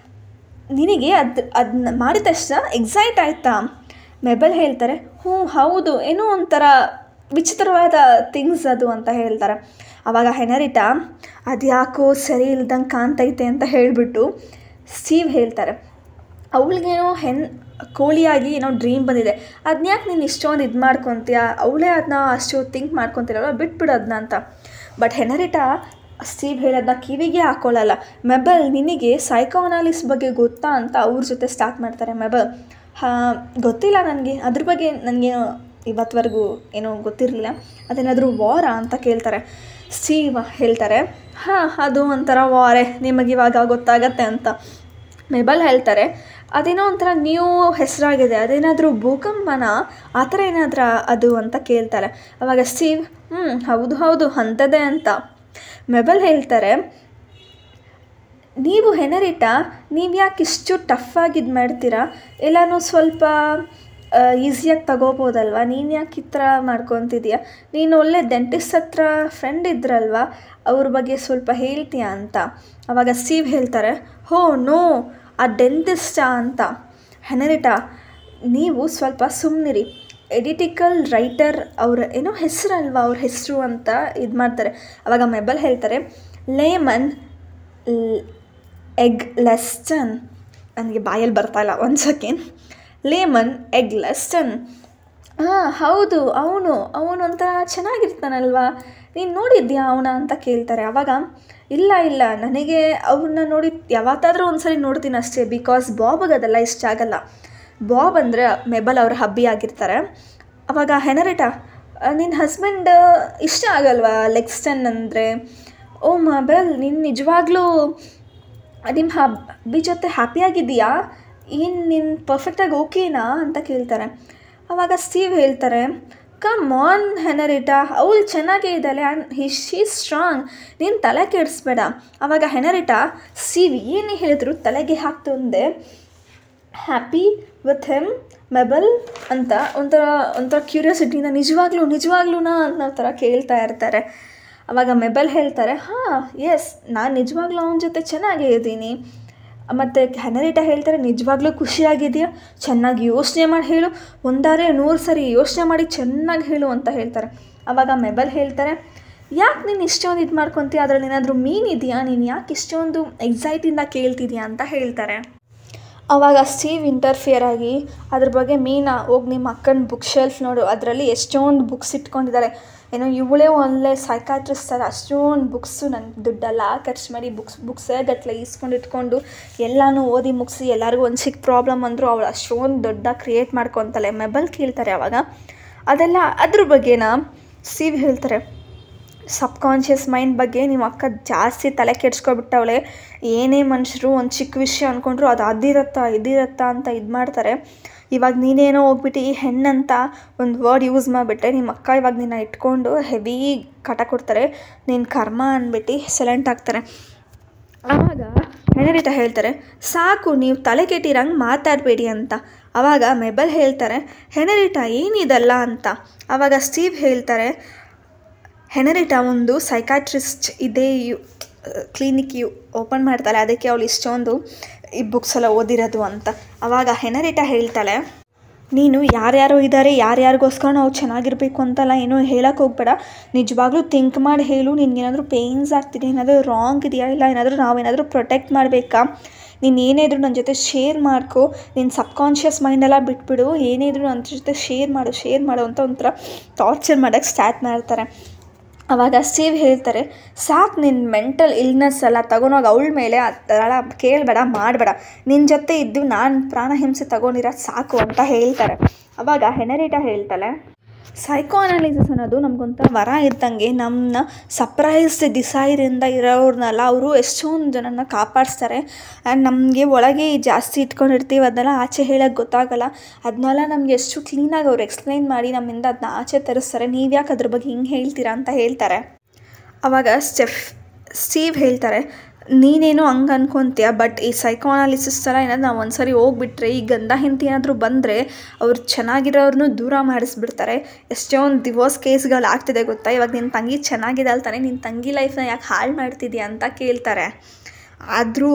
ನಿನಗೆ ಅದು ಅದನ್ನ ಮಾಡಿದ ತಕ್ಷಣ ಎಕ್ಸೈಟ್ ಆಯಿತಾ ಮೆಬಲ್ ಹೇಳ್ತಾರೆ ಹ್ಞೂ ಹೌದು ಏನೋ ಒಂಥರ ವಿಚಿತ್ರವಾದ ಥಿಂಗ್ಸ್ ಅದು ಅಂತ ಹೇಳ್ತಾರೆ ಆವಾಗ ಹೆನರಿಟ ಅದು ಯಾಕೋ ಸರಿ ಇಲ್ದಂಗೆ ಕಾಣ್ತೈತೆ ಅಂತ ಹೇಳಿಬಿಟ್ಟು ಸ್ಟೀವ್ ಹೇಳ್ತಾರೆ ಅವಳಿಗೇನೋ ಹೆಣ್ ಕೋಳಿಯಾಗಿ ಏನೋ ಡ್ರೀಮ್ ಬಂದಿದೆ ಅದನ್ನ ಯಾಕೆ ನೀನು ಇಷ್ಟೊಂದು ಇದು ಮಾಡ್ಕೊತೀಯ ಅವಳೇ ಅದನ್ನ ಅಷ್ಟು ಥಿಂಕ್ ಮಾಡ್ಕೊತಿರಲ್ವ ಬಿಟ್ಬಿಡು ಅದನ್ನ ಅಂತ ಬಟ್ ಹೆನರಿಟ ಸ್ಟೀವ್ ಹೇಳೋದನ್ನ ಕಿವಿಗೆ ಹಾಕೊಳ್ಳಲ್ಲ ಮೆಬಲ್ ನಿನಗೆ ಸೈಕೋನಾಲಿಸ್ ಬಗ್ಗೆ ಗೊತ್ತಾ ಅಂತ ಅವ್ರ ಜೊತೆ ಸ್ಟಾರ್ಟ್ ಮಾಡ್ತಾರೆ ಮೆಬಲ್ ಹಾಂ ಗೊತ್ತಿಲ್ಲ ನನಗೆ ಅದ್ರ ಬಗ್ಗೆ ನನಗೇನು ಇವತ್ತವರೆಗೂ ಏನೋ ಗೊತ್ತಿರಲಿಲ್ಲ ಅದೇನಾದರೂ ವಾರ ಅಂತ ಕೇಳ್ತಾರೆ ಸ್ಟೀವ್ ಹೇಳ್ತಾರೆ ಹಾಂ ಅದು ಒಂಥರ ವಾರೆ ನಿಮಗಿವಾಗ ಗೊತ್ತಾಗತ್ತೆ ಅಂತ ಮೆಬಲ್ ಹೇಳ್ತಾರೆ ಅದೇನೋ ಒಂಥರ ನ್ಯೂ ಹೆಸರಾಗಿದೆ ಅದೇನಾದರೂ ಭೂಕಂಪನ ಆ ಥರ ಏನಾದರೂ ಅದು ಅಂತ ಕೇಳ್ತಾರೆ ಅವಾಗ ಸ್ಟೀವ್ ಹ್ಞೂ ಹೌದು ಹೌದು ಅಂಥದ್ದೇ ಅಂತ ಮೆಬಲ್ ಹೇಳ್ತಾರೆ ನೀವು ಹೆನರಿಟ ನೀವು ಯಾಕೆ ಇಷ್ಟು ಟಫ್ ಆಗಿ ಇದು ಮಾಡ್ತೀರಾ ಎಲ್ಲನೂ ಸ್ವಲ್ಪ ಈಸಿಯಾಗಿ ತಗೋಬೋದಲ್ವ ನೀನು ಯಾಕೆ ಈ ಥರ ಮಾಡ್ಕೊತಿದ್ಯಾ ನೀನು ಒಳ್ಳೆ ಡೆಂಟಿಸ್ಟ್ ಹತ್ರ ಫ್ರೆಂಡ್ ಇದ್ರಲ್ವ ಅವ್ರ ಬಗ್ಗೆ ಸ್ವಲ್ಪ ಹೇಳ್ತೀಯಾ ಅಂತ ಅವಾಗ ಸ್ಟೀವ್ ಹೇಳ್ತಾರೆ ಹೋ ನೋ ಆ ಡೆಂಟಿಸ್ಟಾ ಅಂತ ಹೆನರಿಟ ನೀವು ಸ್ವಲ್ಪ ಸುಮ್ಮನಿರಿ ಎಡಿಟಿಕಲ್ ರೈಟರ್ ಅವರ ಏನೋ ಹೆಸರಲ್ವ ಅವ್ರ ಹೆಸರು ಅಂತ ಇದು ಮಾಡ್ತಾರೆ ಅವಾಗ ಮೆಬಲ್ ಹೇಳ್ತಾರೆ ಲೇಮನ್ ಎಗ್ ಲೆಸ್ಟನ್ ನನಗೆ ಬಾಯಲ್ಲಿ ಬರ್ತಾಯಿಲ್ಲ ಒಂದು ಸೆಕೆಂಡ್ ಲೇಮನ್ ಎಗ್ ಲೆಸ್ಟನ್ ಹಾಂ ಹೌದು ಅವನು ಅವನು ಒಂಥರ ಚೆನ್ನಾಗಿರ್ತಾನಲ್ವಾ ನೀನು ನೋಡಿದ್ಯಾ ಅವನ ಅಂತ ಕೇಳ್ತಾರೆ ಆವಾಗ ಇಲ್ಲ ಇಲ್ಲ ನನಗೆ ಅವ್ರನ್ನ ನೋಡಿ ಯಾವತ್ತಾದರೂ ಒಂದ್ಸರಿ ನೋಡ್ತೀನಿ ಅಷ್ಟೇ ಬಿಕಾಸ್ ಬಾಬ್ಗೆ ಅದೆಲ್ಲ ಇಷ್ಟ ಆಗಲ್ಲ ಬಾಬ್ ಅಂದರೆ ಮೆಬಲ್ ಅವ್ರ ಹಬ್ಬಿ ಆಗಿರ್ತಾರೆ ಅವಾಗ ಹೆನರಿಟಾ ನಿನ್ನ ಹಸ್ಬೆಂಡ್ ಇಷ್ಟ ಆಗಲ್ವಾ ಲೆಕ್ಸ್ಟನ್ ಅಂದರೆ ಓ ಮಬೆಲ್ ನೀನು ನಿಜವಾಗ್ಲೂ ನಿಮ್ಮ ಹಬ್ಬಿ ಜೊತೆ ಹ್ಯಾಪಿಯಾಗಿದೆಯಾ ಏನು ನೀನು ಪರ್ಫೆಕ್ಟಾಗಿ ಓಕೆನಾ ಅಂತ ಕೇಳ್ತಾರೆ ಆವಾಗ ಸ್ಟೀವ್ ಹೇಳ್ತಾರೆ ಕಮ್ ಆನ್ ಹೆನರಿಟಾ ಅವಳು ಚೆನ್ನಾಗೇ ಇದ್ದಾಳೆ ಆ್ಯಂಡ್ ಹಿ ಶೀ ಸ್ಟ್ರಾಂಗ್ ನೀನು ತಲೆ ಕೆಡಿಸ್ಬೇಡ ಆವಾಗ ಹೆನರಿಟಾ ಸ್ಟೀವ್ ಏನೇ ಹೇಳಿದ್ರು ತಲೆಗೆ ಹಾಕ್ತಂದೆ ಹ್ಯಾಪಿ ವಿತ್ ಹೆಮ್ ಮೆಬಲ್ ಅಂತ ಒಂಥರ ಒಂಥರ ಕ್ಯೂರಿಯಾಸಿಟಿಯಿಂದ ನಿಜವಾಗ್ಲೂ ನಿಜವಾಗ್ಲೂನಾ ಅನ್ನೋ ಥರ ಕೇಳ್ತಾ ಇರ್ತಾರೆ ಆವಾಗ ಮೆಬಲ್ ಹೇಳ್ತಾರೆ ಹಾಂ ಎಸ್ ನಾನು ನಿಜವಾಗ್ಲೂ ಅವನ ಜೊತೆ ಚೆನ್ನಾಗೇ ಇದ್ದೀನಿ ಮತ್ತು ಹೆನರಿಟಾ ಹೇಳ್ತಾರೆ ನಿಜವಾಗ್ಲೂ ಖುಷಿಯಾಗಿದೆಯಾ ಚೆನ್ನಾಗಿ ಯೋಚನೆ ಮಾಡಿ ಹೇಳು ಒಂದಾರೆ ನೂರು ಸರಿ ಯೋಚನೆ ಮಾಡಿ ಚೆನ್ನಾಗಿ ಹೇಳು ಅಂತ ಹೇಳ್ತಾರೆ ಆವಾಗ ಮೆಬಲ್ ಹೇಳ್ತಾರೆ ಯಾಕೆ ನೀನು ಇಷ್ಟೊಂದು ಇದು ಮಾಡ್ಕೊತೀಯ ಅದರಲ್ಲಿ ಏನಾದರೂ ಮೀನ್ ಇದೆಯಾ ನೀನು ಯಾಕೆ ಇಷ್ಟೊಂದು ಎಕ್ಸೈಟಿಂದ ಕೇಳ್ತಿದ್ಯಾ ಅಂತ ಹೇಳ್ತಾರೆ ಆವಾಗ ಸ್ಟೀವ್ ಇಂಟರ್ಫಿಯರ್ ಆಗಿ ಅದ್ರ ಬಗ್ಗೆ ಮೀನಾ ಹೋಗಿ ನಿಮ್ಮ ಅಕ್ಕನ ಬುಕ್ ಶೆಲ್ಫ್ ನೋಡು ಅದರಲ್ಲಿ ಎಷ್ಟೊಂದು ಬುಕ್ಸ್ ಇಟ್ಕೊಂಡಿದ್ದಾರೆ ಏನೋ ಇವಳೇ ಒಳ್ಳೆ ಸೈಕಾಟ್ರಿಸ್ಟ್ ಥರ ಅಷ್ಟೊಂದು ಬುಕ್ಸು ನನ್ನ ದುಡ್ಡೆಲ್ಲ ಖರ್ಚು ಮಾಡಿ ಬುಕ್ಸ್ ಬುಕ್ಸೇ ಗಟ್ಟಲೆ ಈಸ್ಕೊಂಡು ಇಟ್ಕೊಂಡು ಎಲ್ಲನೂ ಓದಿ ಮುಗಿಸಿ ಎಲ್ಲರಿಗೂ ಒಂದು ಚಿಕ್ಕ ಪ್ರಾಬ್ಲಮ್ ಅಂದರೂ ಅವಳು ಅಷ್ಟೊಂದು ದೊಡ್ಡ ಕ್ರಿಯೇಟ್ ಮಾಡ್ಕೊತಾಳೆ ಮೆಬಲ್ ಕೇಳ್ತಾರೆ ಅವಾಗ ಅದೆಲ್ಲ ಅದ್ರ ಬಗ್ಗೆನ ಸ್ಟೀವ್ ಹೇಳ್ತಾರೆ ಸಬ್ಕಾನ್ಷಿಯಸ್ ಮೈಂಡ್ ಬಗ್ಗೆ ನಿಮ್ಮ ಅಕ್ಕ ಜಾಸ್ತಿ ತಲೆ ಕೆಡ್ಸ್ಕೊಬಿಟ್ಟವಳೆ ಏನೇ ಮನುಷ್ಯರು ಒಂದು ಚಿಕ್ಕ ವಿಷಯ ಅಂದ್ಕೊಂಡ್ರು ಅದು ಅದಿರತ್ತಾ ಇದಿರತ್ತಾ ಅಂತ ಇದು ಮಾಡ್ತಾರೆ ಇವಾಗ ನೀನೇನೋ ಹೋಗ್ಬಿಟ್ಟು ಈ ಹೆಣ್ಣಂತ ಒಂದು ವರ್ಡ್ ಯೂಸ್ ಮಾಡಿಬಿಟ್ರೆ ನಿಮ್ಮ ಅಕ್ಕ ಇವಾಗ ನಿನ್ನ ಇಟ್ಕೊಂಡು ಹೆವಿ ಕಟ ಕೊಡ್ತಾರೆ ನಿನ್ನ ಕರ್ಮ ಅಂದ್ಬಿಟ್ಟು ಸೈಲೆಂಟ್ ಆಗ್ತಾರೆ ಆವಾಗ ಹೆನರಿಟಾ ಹೇಳ್ತಾರೆ ಸಾಕು ನೀವು ತಲೆ ಕೆಟ್ಟಿರಂಗೆ ಮಾತಾಡಬೇಡಿ ಅಂತ ಆವಾಗ ಮೆಬಲ್ ಹೇಳ್ತಾರೆ ಹೆನರಿಟಾ ಏನಿದಲ್ಲ ಅಂತ ಆವಾಗ ಸ್ಟೀವ್ ಹೇಳ್ತಾರೆ ಹೆನರಿಟಾ ಒಂದು ಸೈಕಾಟ್ರಿಸ್ಟ್ ಇದೇ ಯು ಕ್ಲಿನಿಕ್ ಯು ಓಪನ್ ಮಾಡ್ತಾಳೆ ಅದಕ್ಕೆ ಅವಳು ಇಷ್ಟೊಂದು ಈ ಬುಕ್ಸ್ ಎಲ್ಲ ಓದಿರೋದು ಅಂತ ಆವಾಗ ಹೆನರಿಟಾ ಹೇಳ್ತಾಳೆ ನೀನು ಯಾರ್ಯಾರು ಇದ್ದಾರೆ ಯಾರ್ಯಾರಿಗೋಸ್ಕರ ನಾವು ಚೆನ್ನಾಗಿರಬೇಕು ಅಂತೆಲ್ಲ ಏನೂ ಹೇಳಕ್ಕೆ ಹೋಗ್ಬೇಡ ನಿಜವಾಗ್ಲೂ ಥಿಂಕ್ ಮಾಡಿ ಹೇಳು ನಿನ್ಗೇನಾದರೂ ಪೇಯ್ನ್ಸ್ ಆಗ್ತಿದೆ ಏನಾದರೂ ರಾಂಗ್ ಇದೆಯಾ ಇಲ್ಲ ಏನಾದರೂ ನಾವೇನಾದರೂ ಪ್ರೊಟೆಕ್ಟ್ ಮಾಡಬೇಕಾ ನೀನು ಏನೇ ಇದ್ರೂ ನನ್ನ ಜೊತೆ ಶೇರ್ ಮಾಡ್ಕೊ ನಿನ್ನ ಸಬ್ಕಾನ್ಷಿಯಸ್ ಮೈಂಡೆಲ್ಲ ಬಿಟ್ಬಿಡು ಏನೇ ಇದ್ರೂ ನನ್ನ ಜೊತೆ ಶೇರ್ ಮಾಡು ಶೇರ್ ಮಾಡು ಅಂತ ಒಂಥರ ಟಾರ್ಚರ್ ಮಾಡೋಕ್ಕೆ ಸ್ಟಾರ್ಟ್ ಮಾಡ್ತಾರೆ ಅವಾಗ ಸ್ಟೀವ್ ಹೇಳ್ತಾರೆ ಸಾಕು ನಿನ್ನ ಮೆಂಟಲ್ ಇಲ್ನೆಸ್ ಎಲ್ಲ ತಗೊಂಡೋಗಿ ಅವಳ ಮೇಲೆ ಅದೆಲ್ಲ ಕೇಳಬೇಡ ಮಾಡಬೇಡ ನಿನ್ನ ಜೊತೆ ಇದ್ದು ನಾನು ಪ್ರಾಣ ಹಿಂಸೆ ತಗೊಂಡಿರೋದು ಸಾಕು ಅಂತ ಹೇಳ್ತಾರೆ ಅವಾಗ ಹೆನರಿಟಾ ಹೇಳ್ತಾಳೆ ಸೈಕೋ ಅನಾಲಿಸಿಸ್ ಅನ್ನೋದು ನಮಗೊಂಥರ ವರ ಇದ್ದಂಗೆ ನಮ್ಮನ್ನ ಸರ್ಪ್ರೈಸ್ಡ್ ಡಿಸೈರಿಂದ ಇರೋರ್ನೆಲ್ಲ ಅವರು ಎಷ್ಟೊಂದು ಜನನ ಕಾಪಾಡಿಸ್ತಾರೆ ಆ್ಯಂಡ್ ನಮಗೆ ಒಳಗೆ ಜಾಸ್ತಿ ಇಟ್ಕೊಂಡಿರ್ತೀವಿ ಅದನ್ನೆಲ್ಲ ಆಚೆ ಹೇಳೋಕ್ಕೆ ಗೊತ್ತಾಗಲ್ಲ ಅದನ್ನೆಲ್ಲ ನಮಗೆ ಎಷ್ಟು ಕ್ಲೀನಾಗಿ ಅವ್ರು ಎಕ್ಸ್ಪ್ಲೈನ್ ಮಾಡಿ ನಮ್ಮಿಂದ ಅದನ್ನ ಆಚೆ ತರಿಸ್ತಾರೆ ನೀವು ಯಾಕೆ ಅದ್ರ ಬಗ್ಗೆ ಹಿಂಗೆ ಹೇಳ್ತೀರಾ ಅಂತ ಹೇಳ್ತಾರೆ ಆವಾಗ ಸ್ಟೆಫ್ ಸ್ಟೀವ್ ಹೇಳ್ತಾರೆ ನೀನೇನೋ ಹಂಗೆ ಅನ್ಕೊತೀಯ ಬಟ್ ಈ ಸೈಕೋನಾಲಿಸಿಸ್ ಥರ ಏನಾದ್ರು ನಾವು ಒಂದು ಸರಿ ಹೋಗ್ಬಿಟ್ರೆ ಈ ಗಂಡ ಹೆಂಡತಿ ಏನಾದರೂ ಬಂದರೆ ಅವ್ರು ಚೆನ್ನಾಗಿರೋರ್ನು ದೂರ ಮಾಡಿಸ್ಬಿಡ್ತಾರೆ ಎಷ್ಟೊಂದು ಡಿವೋರ್ಸ್ ಕೇಸ್ಗಳು ಆಗ್ತಿದೆ ಗೊತ್ತಾ ಇವಾಗ ನಿನ್ನ ತಂಗಿ ಚೆನ್ನಾಗಿದ್ದಾಳೆ ತಾನೆ ನಿನ್ನ ತಂಗಿ ಲೈಫ್ನ ಯಾಕೆ ಹಾಳು ಮಾಡ್ತಿದ್ಯಾ ಅಂತ ಕೇಳ್ತಾರೆ ಆದರೂ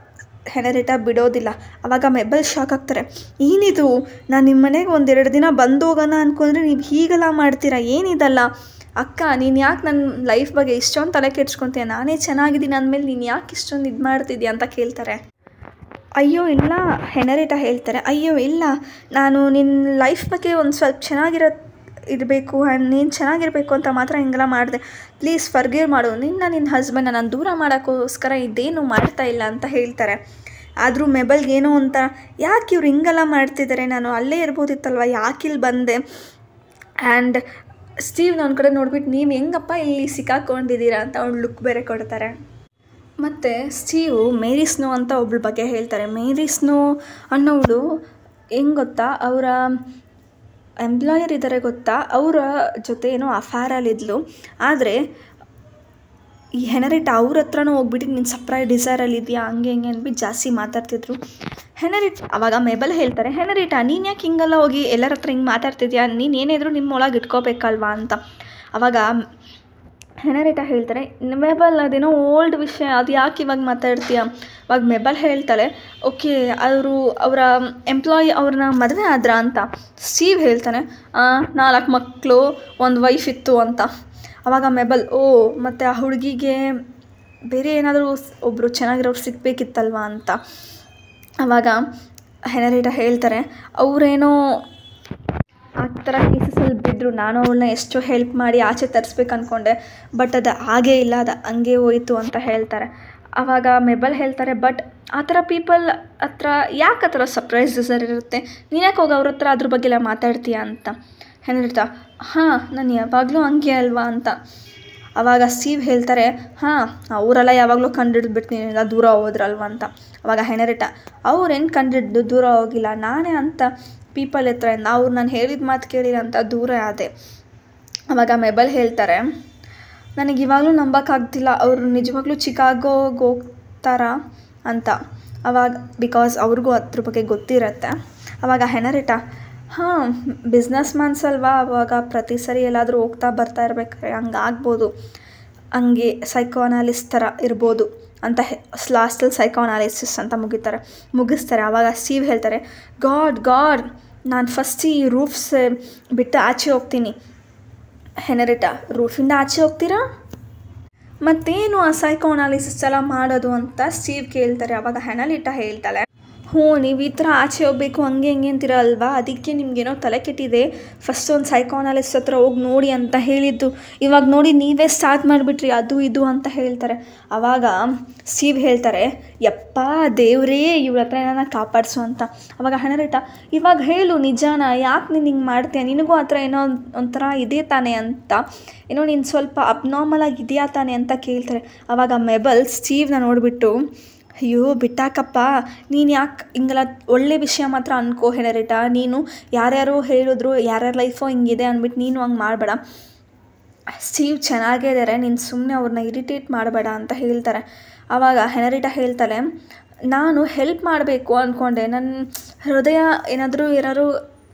ಹೆನರಿಟಾ ಬಿಡೋದಿಲ್ಲ ಆವಾಗ ಮೆಬಲ್ ಶಾಕ್ ಆಗ್ತಾರೆ ಏನಿದು ನಾನು ನಿಮ್ಮ ಮನೆಗೆ ಒಂದೆರಡು ದಿನ ಬಂದು ಹೋಗೋಣ ಅಂದ್ಕೊಂಡ್ರೆ ನೀವು ಹೀಗೆಲ್ಲ ಮಾಡ್ತೀರಾ ಏನಿದಲ್ಲ ಅಕ್ಕ ನೀನು ಯಾಕೆ ನನ್ನ ಲೈಫ್ ಬಗ್ಗೆ ಇಷ್ಟೊಂದು ತಲೆ ಕೆಡ್ಸ್ಕೊತೀಯ ನಾನೇ ಚೆನ್ನಾಗಿದ್ದೀನಿ ಅಂದಮೇಲೆ ನೀನು ಯಾಕೆ ಇಷ್ಟೊಂದು ಇದು ಮಾಡ್ತಿದ್ಯಾ ಅಂತ ಕೇಳ್ತಾರೆ ಅಯ್ಯೋ ಇಲ್ಲ ಹೆನರಿಟಾ ಹೇಳ್ತಾರೆ ಅಯ್ಯೋ ಇಲ್ಲ ನಾನು ನಿನ್ನ ಲೈಫ್ ಬಗ್ಗೆ ಒಂದು ಸ್ವಲ್ಪ ಚೆನ್ನಾಗಿರೋ ಇರಬೇಕು ಆ್ಯಂಡ್ ನೀನು ಚೆನ್ನಾಗಿರಬೇಕು ಅಂತ ಮಾತ್ರ ಹಿಂಗೆಲ್ಲ ಮಾಡಿದೆ ಪ್ಲೀಸ್ ಫರ್ಗಿವ್ ಮಾಡು ನಿನ್ನ ನಿನ್ನ ಹಸ್ಬೆಂಡ್ನ ನಾನು ದೂರ ಮಾಡೋಕ್ಕೋಸ್ಕರ ಇದೇನು ಮಾಡ್ತಾ ಇಲ್ಲ ಅಂತ ಹೇಳ್ತಾರೆ ಆದರೂ ಮೆಬಲ್ಗೆ ಏನೋ ಅಂತ ಯಾಕೆ ಇವ್ರು ಹಿಂಗೆಲ್ಲ ಮಾಡ್ತಿದ್ದಾರೆ ನಾನು ಅಲ್ಲೇ ಇರ್ಬೋದಿತ್ತಲ್ವ ಯಾಕೆ ಇಲ್ಲಿ ಬಂದೆ ಆ್ಯಂಡ್ ಸ್ಟೀವ್ ನನ್ನ ಕಡೆ ನೋಡ್ಬಿಟ್ಟು ನೀವು ಹೆಂಗಪ್ಪ ಇಲ್ಲಿ ಸಿಕ್ಕಾಕೊಂಡಿದ್ದೀರಾ ಅಂತ ಅವ್ಳು ಲುಕ್ ಬೇರೆ ಕೊಡ್ತಾರೆ ಮತ್ತು ಸ್ಟೀವ್ ಮೇರಿ ಸ್ನೋ ಅಂತ ಒಬ್ಳ ಬಗ್ಗೆ ಹೇಳ್ತಾರೆ ಮೇರಿ ಸ್ನೋ ಅನ್ನೋವಳು ಹೆಂಗೆ ಗೊತ್ತಾ ಅವರ ಎಂಪ್ಲಾಯರ್ ಇದ್ದಾರೆ ಗೊತ್ತಾ ಅವರ ಜೊತೆ ಏನೋ ಅಫೇರಲ್ಲಿದ್ಲು ಆದರೆ ಈ ಹೆನರಿಟ್ ಅವ್ರ ಹತ್ರನೂ ಹೋಗ್ಬಿಟ್ಟು ನೀನು ಸಪ್ರೈ ಡಿಸೈರಲ್ಲಿ ಇದೆಯಾ ಹಂಗೆ ಹಿಂಗೆ ಅಂದ್ಬಿಟ್ಟು ಜಾಸ್ತಿ ಮಾತಾಡ್ತಿದ್ರು ಹೆನರಿಟ್ ಅವಾಗ ಮೆಬಲ್ ಹೇಳ್ತಾರೆ ಹೆನರಿಟಾ ನೀನು ಯಾಕೆ ಹಿಂಗೆಲ್ಲ ಹೋಗಿ ಎಲ್ಲರ ಹತ್ರ ಹಿಂಗೆ ಮಾತಾಡ್ತಿದ್ಯಾ ನೀನು ಏನಿದ್ರು ನಿಮ್ಮ ಒಳಗೆ ಇಟ್ಕೋಬೇಕಲ್ವಾ ಅಂತ ಅವಾಗ ಹೆನರಿಟಾ ಹೇಳ್ತಾರೆ ಮೆಬಲ್ ಅದೇನೋ ಓಲ್ಡ್ ವಿಷಯ ಅದು ಯಾಕೆ ಇವಾಗ ಮಾತಾಡ್ತೀಯ ಅವಾಗ ಮೆಬಲ್ ಹೇಳ್ತಾಳೆ ಓಕೆ ಅವರು ಅವರ ಎಂಪ್ಲಾಯಿ ಅವ್ರನ್ನ ಮದುವೆ ಆದ್ರ ಅಂತ ಸ್ಟೀವ್ ಹೇಳ್ತಾನೆ ನಾಲ್ಕು ಮಕ್ಕಳು ಒಂದು ವೈಫ್ ಇತ್ತು ಅಂತ ಅವಾಗ ಮೆಬಲ್ ಓ ಮತ್ತು ಆ ಹುಡುಗಿಗೆ ಬೇರೆ ಏನಾದರೂ ಒಬ್ಬರು ಚೆನ್ನಾಗಿರೋರು ಸಿಗಬೇಕಿತ್ತಲ್ವಾ ಅಂತ ಆವಾಗ ಹೆನರಿಟಾ ಹೇಳ್ತಾರೆ ಅವರೇನೋ ಆ ಥರ ಕೇಸಸಲ್ಲಿ ಬಿದ್ದರು ನಾನು ಅವಳನ್ನ ಎಷ್ಟೋ ಹೆಲ್ಪ್ ಮಾಡಿ ಆಚೆ ತರಿಸ್ಬೇಕು ಅಂದ್ಕೊಂಡೆ ಬಟ್ ಅದು ಹಾಗೇ ಇಲ್ಲ ಅದು ಹಂಗೆ ಹೋಯ್ತು ಅಂತ ಹೇಳ್ತಾರೆ ಆವಾಗ ಮೆಬಲ್ ಹೇಳ್ತಾರೆ ಬಟ್ ಆ ಥರ ಪೀಪಲ್ ಹತ್ರ ಯಾಕೆ ಆ ಥರ ಸರ್ಪ್ರೈಸ್ ಸರ್ ಇರುತ್ತೆ ನೀನು ಯಾಕೆ ಹೋಗಿ ಅವ್ರ ಹತ್ರ ಅದ್ರ ಬಗ್ಗೆ ಎಲ್ಲ ಮಾತಾಡ್ತೀಯ ಅಂತ ಹೆನ್ರಿಟಾ ಹಾಂ ನಾನು ಯಾವಾಗಲೂ ಹಂಗೆ ಅಲ್ವಾ ಅಂತ ಆವಾಗ ಸ್ಟೀವ್ ಹೇಳ್ತಾರೆ ಹಾಂ ಅವರೆಲ್ಲ ಯಾವಾಗಲೂ ಕಂಡಿಡ್ಬಿಟ್ಟು ದೂರ ಹೋದ್ರಲ್ವ ಅಂತ ಅವಾಗ ಹೆನರಿಟ ಅವ್ರೇನು ಕಂಡಿಡ್ದು ದೂರ ಹೋಗಿಲ್ಲ ನಾನೇ ಅಂತ ಪೀಪಲ್ ಹತ್ರ ಅವ್ರು ನಾನು ಹೇಳಿದ ಮಾತು ಕೇಳಿಲ್ಲ ಅಂತ ದೂರ ಆದೆ ಅವಾಗ ಮೆಬಲ್ ಹೇಳ್ತಾರೆ ನನಗೆ ಇವಾಗಲೂ ನಂಬೋಕ್ಕಾಗ್ತಿಲ್ಲ ಅವರು ನಿಜವಾಗ್ಲೂ ಚಿಕಾಗೋಗೆ ಹೋಗ್ತಾರಾ ಅಂತ ಅವಾಗ ಬಿಕಾಸ್ ಅವ್ರಿಗೂ ಅದ್ರ ಬಗ್ಗೆ ಗೊತ್ತಿರತ್ತೆ ಅವಾಗ ಹೆನರಿಟ ಹಾಂ ಬಿಸ್ನೆಸ್ ಮ್ಯಾನ್ಸ್ ಅಲ್ವಾ ಅವಾಗ ಪ್ರತಿ ಸರಿ ಎಲ್ಲಾದರೂ ಹೋಗ್ತಾ ಬರ್ತಾ ಇರ್ಬೇಕಾದ್ರೆ ಹಂಗೆ ಆಗ್ಬೋದು ಹಂಗೆ ಸೈಕೋ ಅನಾಲಿಸ್ ಥರ ಇರ್ಬೋದು ಅಂತ ಲಾಸ್ಟಲ್ಲಿ ಸೈಕೋ ಅನಾಲಿಸಿಸ್ ಅಂತ ಮುಗಿತಾರೆ ಮುಗಿಸ್ತಾರೆ ಆವಾಗ ಸ್ಟೀವ್ ಹೇಳ್ತಾರೆ ಗಾಡ್ ಗಾಡ್ ನಾನು ಫಸ್ಟ್ ಈ ರೂಫ್ಸ್ ಬಿಟ್ಟು ಆಚೆ ಹೋಗ್ತೀನಿ ಹೆನರಿಟ ರೂಫಿಂದ ಆಚೆ ಹೋಗ್ತೀರಾ ಮತ್ತೇನು ಆ ಸೈಕೋ ಅನಾಲಿಸಿಸ್ ಎಲ್ಲ ಮಾಡೋದು ಅಂತ ಸ್ಟೀವ್ ಕೇಳ್ತಾರೆ ಅವಾಗ ಹೆನಲಿಟ ಹೇಳ್ತಾಳೆ ಹ್ಞೂ ನೀವು ಈ ಥರ ಆಚೆ ಹೋಗ್ಬೇಕು ಹಂಗೆ ಹಿಂಗೆ ಅಂತೀರ ಅಲ್ವಾ ಅದಕ್ಕೆ ನಿಮ್ಗೇನೋ ತಲೆ ಕೆಟ್ಟಿದೆ ಫಸ್ಟ್ ಒಂದು ಸೈಕೋ ಅನಾಲಿಸ್ಟ್ ಹತ್ರ ಹೋಗಿ ನೋಡಿ ಅಂತ ಹೇಳಿದ್ದು ಇವಾಗ ನೋಡಿ ನೀವೇ ಸ್ಟಾರ್ಟ್ ಮಾಡಿಬಿಟ್ರಿ ಅದು ಇದು ಅಂತ ಹೇಳ್ತಾರೆ ಆವಾಗ ಸ್ಟೀವ್ ಹೇಳ್ತಾರೆ ಯಪ್ಪ ದೇವರೇ ಇವ್ರ ಹತ್ರ ನನ್ನ ಕಾಪಾಡಿಸು ಅಂತ ಅವಾಗ ಹಣರೇಟ ಇವಾಗ ಹೇಳು ನಿಜಾನ ಯಾಕೆ ನೀನು ಹಿಂಗೆ ಮಾಡ್ತೀಯ ನಿನಗೂ ಆ ಥರ ಏನೋ ಒಂಥರ ಇದೆ ತಾನೆ ಅಂತ ಏನೋ ನೀನು ಸ್ವಲ್ಪ ಅಬ್ನಾರ್ಮಲ್ ಆಗಿ ಇದೆಯಾ ತಾನೆ ಅಂತ ಕೇಳ್ತಾರೆ ಆವಾಗ ಮೆಬಲ್ ಸ್ಟೀವ್ನ ನೋಡಿಬಿಟ್ಟು ಅಯ್ಯೋ ಬಿಟ್ಟಾಕಪ್ಪ ನೀನು ಯಾಕೆ ಹಿಂಗೆಲ್ಲ ಒಳ್ಳೆ ವಿಷಯ ಮಾತ್ರ ಅನ್ಕೋ ಹೆನರಿಟ ನೀನು ಯಾರ್ಯಾರೋ ಹೇಳಿದ್ರು ಯಾರ್ಯಾರ ಲೈಫೋ ಹಿಂಗಿದೆ ಅಂದ್ಬಿಟ್ಟು ನೀನು ಹಂಗೆ ಮಾಡಬೇಡ ಸ್ಟೀವ್ ಚೆನ್ನಾಗೇ ಇದ್ದಾರೆ ನೀನು ಸುಮ್ಮನೆ ಅವ್ರನ್ನ ಇರಿಟೇಟ್ ಮಾಡಬೇಡ ಅಂತ ಹೇಳ್ತಾರೆ ಆವಾಗ ಹೆನರಿಟ ಹೇಳ್ತಾಳೆ ನಾನು ಹೆಲ್ಪ್ ಮಾಡಬೇಕು ಅಂದ್ಕೊಂಡೆ ನನ್ನ ಹೃದಯ ಏನಾದರೂ ಏನಾದ್ರು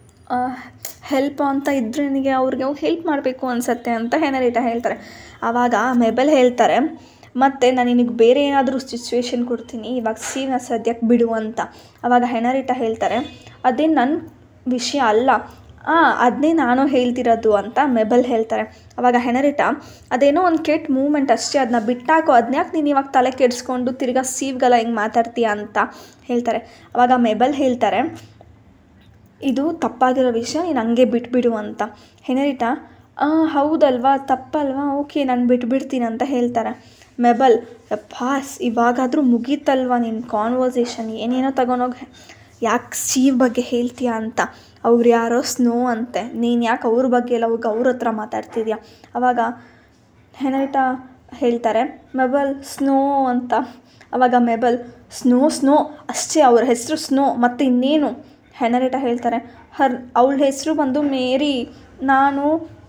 ಹೆಲ್ಪ್ ಅಂತ ಇದ್ದರೆ ನನಗೆ ಅವ್ರಿಗೆ ಹೆಲ್ಪ್ ಮಾಡಬೇಕು ಅನಿಸತ್ತೆ ಅಂತ ಹೆನರಿಟ ಹೇಳ್ತಾರೆ ಆವಾಗ ಮೆಬಲ್ ಹೇಳ್ತಾರೆ ಮತ್ತು ನಾನು ನಿನಗೆ ಬೇರೆ ಏನಾದರೂ ಸಿಚುವೇಶನ್ ಕೊಡ್ತೀನಿ ಇವಾಗ ಸೀನ ಸದ್ಯಕ್ಕೆ ಬಿಡು ಅಂತ ಆವಾಗ ಹೆನರಿಟ ಹೇಳ್ತಾರೆ ಅದೇ ನನ್ನ ವಿಷಯ ಅಲ್ಲ ಹಾಂ ಅದನ್ನೇ ನಾನು ಹೇಳ್ತಿರೋದು ಅಂತ ಮೆಬಲ್ ಹೇಳ್ತಾರೆ ಅವಾಗ ಹೆನರಿಟ ಅದೇನೋ ಒಂದು ಕೆಟ್ಟ ಮೂಮೆಂಟ್ ಅಷ್ಟೇ ಅದನ್ನ ಬಿಟ್ಟಾಕೋ ಅದನ್ಯಾಕೆ ನೀನು ಇವಾಗ ತಲೆ ಕೆಡಿಸ್ಕೊಂಡು ತಿರ್ಗಾ ಸೀವ್ಗೆಲ್ಲ ಹಿಂಗೆ ಮಾತಾಡ್ತೀಯ ಅಂತ ಹೇಳ್ತಾರೆ ಅವಾಗ ಮೆಬಲ್ ಹೇಳ್ತಾರೆ ಇದು ತಪ್ಪಾಗಿರೋ ವಿಷಯ ನೀನು ಹಂಗೆ ಬಿಟ್ಬಿಡು ಅಂತ ಹೆನರಿಟ ಹೌದಲ್ವಾ ತಪ್ಪಲ್ವಾ ಓಕೆ ನಾನು ಬಿಟ್ಬಿಡ್ತೀನಿ ಅಂತ ಹೇಳ್ತಾರೆ ಮೆಬಲ್ ಪಾಸ್ ಇವಾಗಾದರೂ ಮುಗೀತಲ್ವ ನಿನ್ನ ಕಾನ್ವರ್ಸೇಷನ್ ಏನೇನೋ ತಗೊಂಡೋಗಿ ಯಾಕೆ ಸ್ಟೀವ್ ಬಗ್ಗೆ ಹೇಳ್ತೀಯ ಅಂತ ಅವ್ರು ಯಾರೋ ಸ್ನೋ ಅಂತೆ ನೀನು ಯಾಕೆ ಅವ್ರ ಬಗ್ಗೆ ಎಲ್ಲ ಹೋಗಿ ಅವ್ರ ಹತ್ರ ಮಾತಾಡ್ತಿದ್ಯಾ ಅವಾಗ ಹೆನರಿಟ ಹೇಳ್ತಾರೆ ಮೆಬಲ್ ಸ್ನೋ ಅಂತ ಅವಾಗ ಮೆಬಲ್ ಸ್ನೋ ಸ್ನೋ ಅಷ್ಟೇ ಅವ್ರ ಹೆಸರು ಸ್ನೋ ಮತ್ತು ಇನ್ನೇನು ಹೆನರಿಟ ಹೇಳ್ತಾರೆ ಹರ್ ಅವಳ ಹೆಸರು ಬಂದು ಮೇರಿ ನಾನು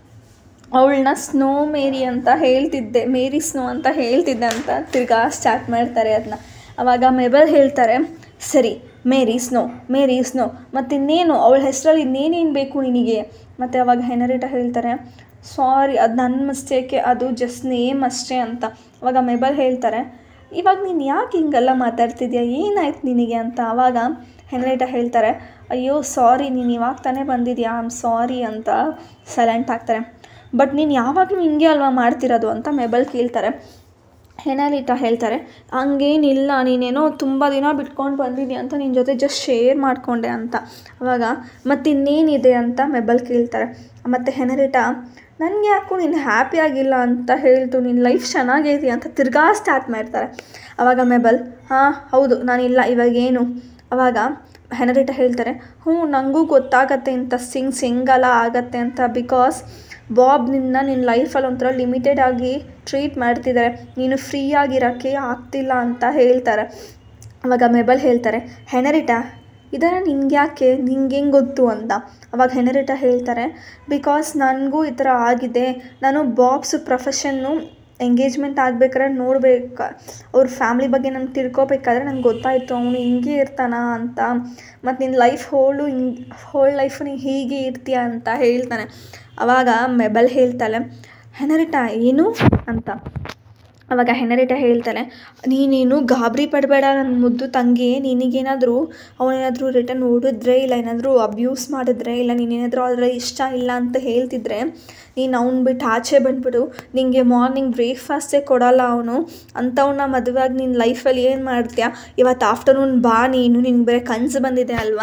ಅವಳನ್ನ ಸ್ನೋ ಮೇರಿ ಅಂತ ಹೇಳ್ತಿದ್ದೆ ಮೇರಿ ಸ್ನೋ ಅಂತ ಹೇಳ್ತಿದ್ದೆ ಅಂತ ತಿರ್ಗಾ ಸ್ಟಾರ್ಟ್ ಮಾಡ್ತಾರೆ ಅದನ್ನ ಅವಾಗ ಮೆಬಲ್ ಹೇಳ್ತಾರೆ ಸರಿ ಮೇರಿ ಸ್ನೋ ಮೇರಿ ಸ್ನೋ ಮತ್ತು ಇನ್ನೇನು ಅವಳ ಹೆಸರಲ್ಲಿ ಇನ್ನೇನೇನು ಬೇಕು ನಿನಗೆ ಮತ್ತು ಅವಾಗ ಹೆನರಿಟ ಹೇಳ್ತಾರೆ ಸಾರಿ ಅದು ನನ್ನ ಮಿಸ್ಟೇಕೆ ಅದು ಜಸ್ಟ್ ನೇಮ್ ಅಷ್ಟೇ ಅಂತ ಅವಾಗ ಮೆಬಲ್ ಹೇಳ್ತಾರೆ ಇವಾಗ ನೀನು ಯಾಕೆ ಹಿಂಗೆಲ್ಲ ಮಾತಾಡ್ತಿದ್ಯಾ ಏನಾಯ್ತು ನಿನಗೆ ಅಂತ ಆವಾಗ ಹೆನರಿಟ ಹೇಳ್ತಾರೆ ಅಯ್ಯೋ ಸಾರಿ ನೀನು ಇವಾಗ ತಾನೇ ಬಂದಿದ್ಯಾ ಐಮ್ ಸಾರಿ ಅಂತ ಸೈಲೆಂಟ್ ಆಗ್ತಾರೆ ಬಟ್ ನೀನು ಯಾವಾಗಲೂ ಹಿಂಗೆ ಅಲ್ವಾ ಮಾಡ್ತಿರೋದು ಅಂತ ಮೆಬಲ್ ಕೇಳ್ತಾರೆ ಹೆನರಿಟ ಹೇಳ್ತಾರೆ ಹಂಗೇನಿಲ್ಲ ನೀನೇನೋ ತುಂಬ ದಿನ ಬಿಟ್ಕೊಂಡು ಬಂದಿದ್ಯಾ ಅಂತ ನಿನ್ನ ಜೊತೆ ಜಸ್ಟ್ ಶೇರ್ ಮಾಡಿಕೊಂಡೆ ಅಂತ ಅವಾಗ ಮತ್ತಿನ್ನೇನಿದೆ ಅಂತ ಮೆಬಲ್ ಕೇಳ್ತಾರೆ ಮತ್ತು ಹೆನರಿಟ ನನಗೆ ಯಾಕೋ ನೀನು ಹ್ಯಾಪಿ ಆಗಿಲ್ಲ ಅಂತ ಹೇಳ್ತು ನಿನ್ನ ಲೈಫ್ ಚೆನ್ನಾಗಿದೆ ಅಂತ ತಿರ್ಗಾ ಸ್ಟಾರ್ಟ್ ಮಾಡ್ತಾರೆ ಅವಾಗ ಮೆಬಲ್ ಹಾಂ ಹೌದು ನಾನಿಲ್ಲ ಇವಾಗೇನು ಅವಾಗ ಹೆನರಿಟ ಹೇಳ್ತಾರೆ ಹ್ಞೂ ನನಗೂ ಗೊತ್ತಾಗತ್ತೆ ಇಂಥ ಸಿಂಗ್ಸ್ ಹೆಂಗೆಲ್ಲ ಆಗತ್ತೆ ಅಂತ ಬಿಕಾಸ್ ಬಾಬ್ ನಿನ್ನ ನಿನ್ನ ಲೈಫಲ್ಲಿ ಒಂಥರ ಲಿಮಿಟೆಡ್ ಆಗಿ ಟ್ರೀಟ್ ಮಾಡ್ತಿದ್ದಾರೆ ನೀನು ಫ್ರೀ ಆಗಿರೋಕ್ಕೆ ಆಗ್ತಿಲ್ಲ ಅಂತ ಹೇಳ್ತಾರೆ ಅವಾಗ ಮೆಬಲ್ ಹೇಳ್ತಾರೆ ಹೆನರಿಟ ಇದರ ನಿಂಗೆ ಯಾಕೆ ನಿಂಗೆ ಹೆಂಗೆ ಗೊತ್ತು ಅಂತ ಅವಾಗ ಹೆನರಿಟ ಹೇಳ್ತಾರೆ ಬಿಕಾಸ್ ನನಗೂ ಈ ಥರ ಆಗಿದೆ ನಾನು ಬಾಬ್ಸ್ ಪ್ರೊಫೆಷನ್ನು ಎಂಗೇಜ್ಮೆಂಟ್ ಆಗ್ಬೇಕಾದ್ರೆ ನೋಡ್ಬೇಕು ಅವ್ರ ಫ್ಯಾಮ್ಲಿ ಬಗ್ಗೆ ನಾನು ತಿಳ್ಕೊಬೇಕಾದ್ರೆ ನಂಗೆ ಗೊತ್ತಾಯಿತು ಅವನು ಹಿಂಗೆ ಇರ್ತಾನ ಅಂತ ಮತ್ತು ನಿನ್ನ ಲೈಫ್ ಹೋಳು ಹಿಂಗೆ ಹೋಲ್ ಲೈಫು ನೀನು ಹೀಗೆ ಇರ್ತೀಯ ಅಂತ ಹೇಳ್ತಾನೆ ಅವಾಗ ಮೆಬಲ್ ಹೇಳ್ತಾಳೆ ಹೆನರಿಟ ಏನು ಅಂತ ಅವಾಗ ಹೆನರಿಟ ಹೇಳ್ತಾಳೆ ನೀನೇನು ಗಾಬರಿ ಪಡಬೇಡ ನನ್ನ ಮುದ್ದು ತಂಗಿ ನಿನಗೇನಾದರೂ ಅವನೇನಾದರೂ ರಿಟರ್ನ್ ಹೊಡಿದ್ರೆ ಇಲ್ಲ ಏನಾದರೂ ಅಬ್ಯೂಸ್ ಮಾಡಿದ್ರೆ ಇಲ್ಲ ನೀನೇನಾದರೂ ಅದರ ಇಷ್ಟ ಇಲ್ಲ ಅಂತ ಹೇಳ್ತಿದ್ರೆ ನೀನು ಅವ್ನು ಬಿಟ್ಟು ಆಚೆ ಬಂದುಬಿಡು ನಿನಗೆ ಮಾರ್ನಿಂಗ್ ಬ್ರೇಕ್ಫಾಸ್ಟೇ ಕೊಡಲ್ಲ ಅವನು ಅಂಥವನ್ನ ಮದುವೆಯಾಗಿ ನಿನ್ನ ಲೈಫಲ್ಲಿ ಏನು ಮಾಡ್ತೀಯಾ ಇವತ್ತು ಆಫ್ಟರ್ನೂನ್ ಬಾ ನೀನು ನಿನ್ಗೆ ಬೇರೆ ಕನಸು ಬಂದಿದೆ ಅಲ್ವಾ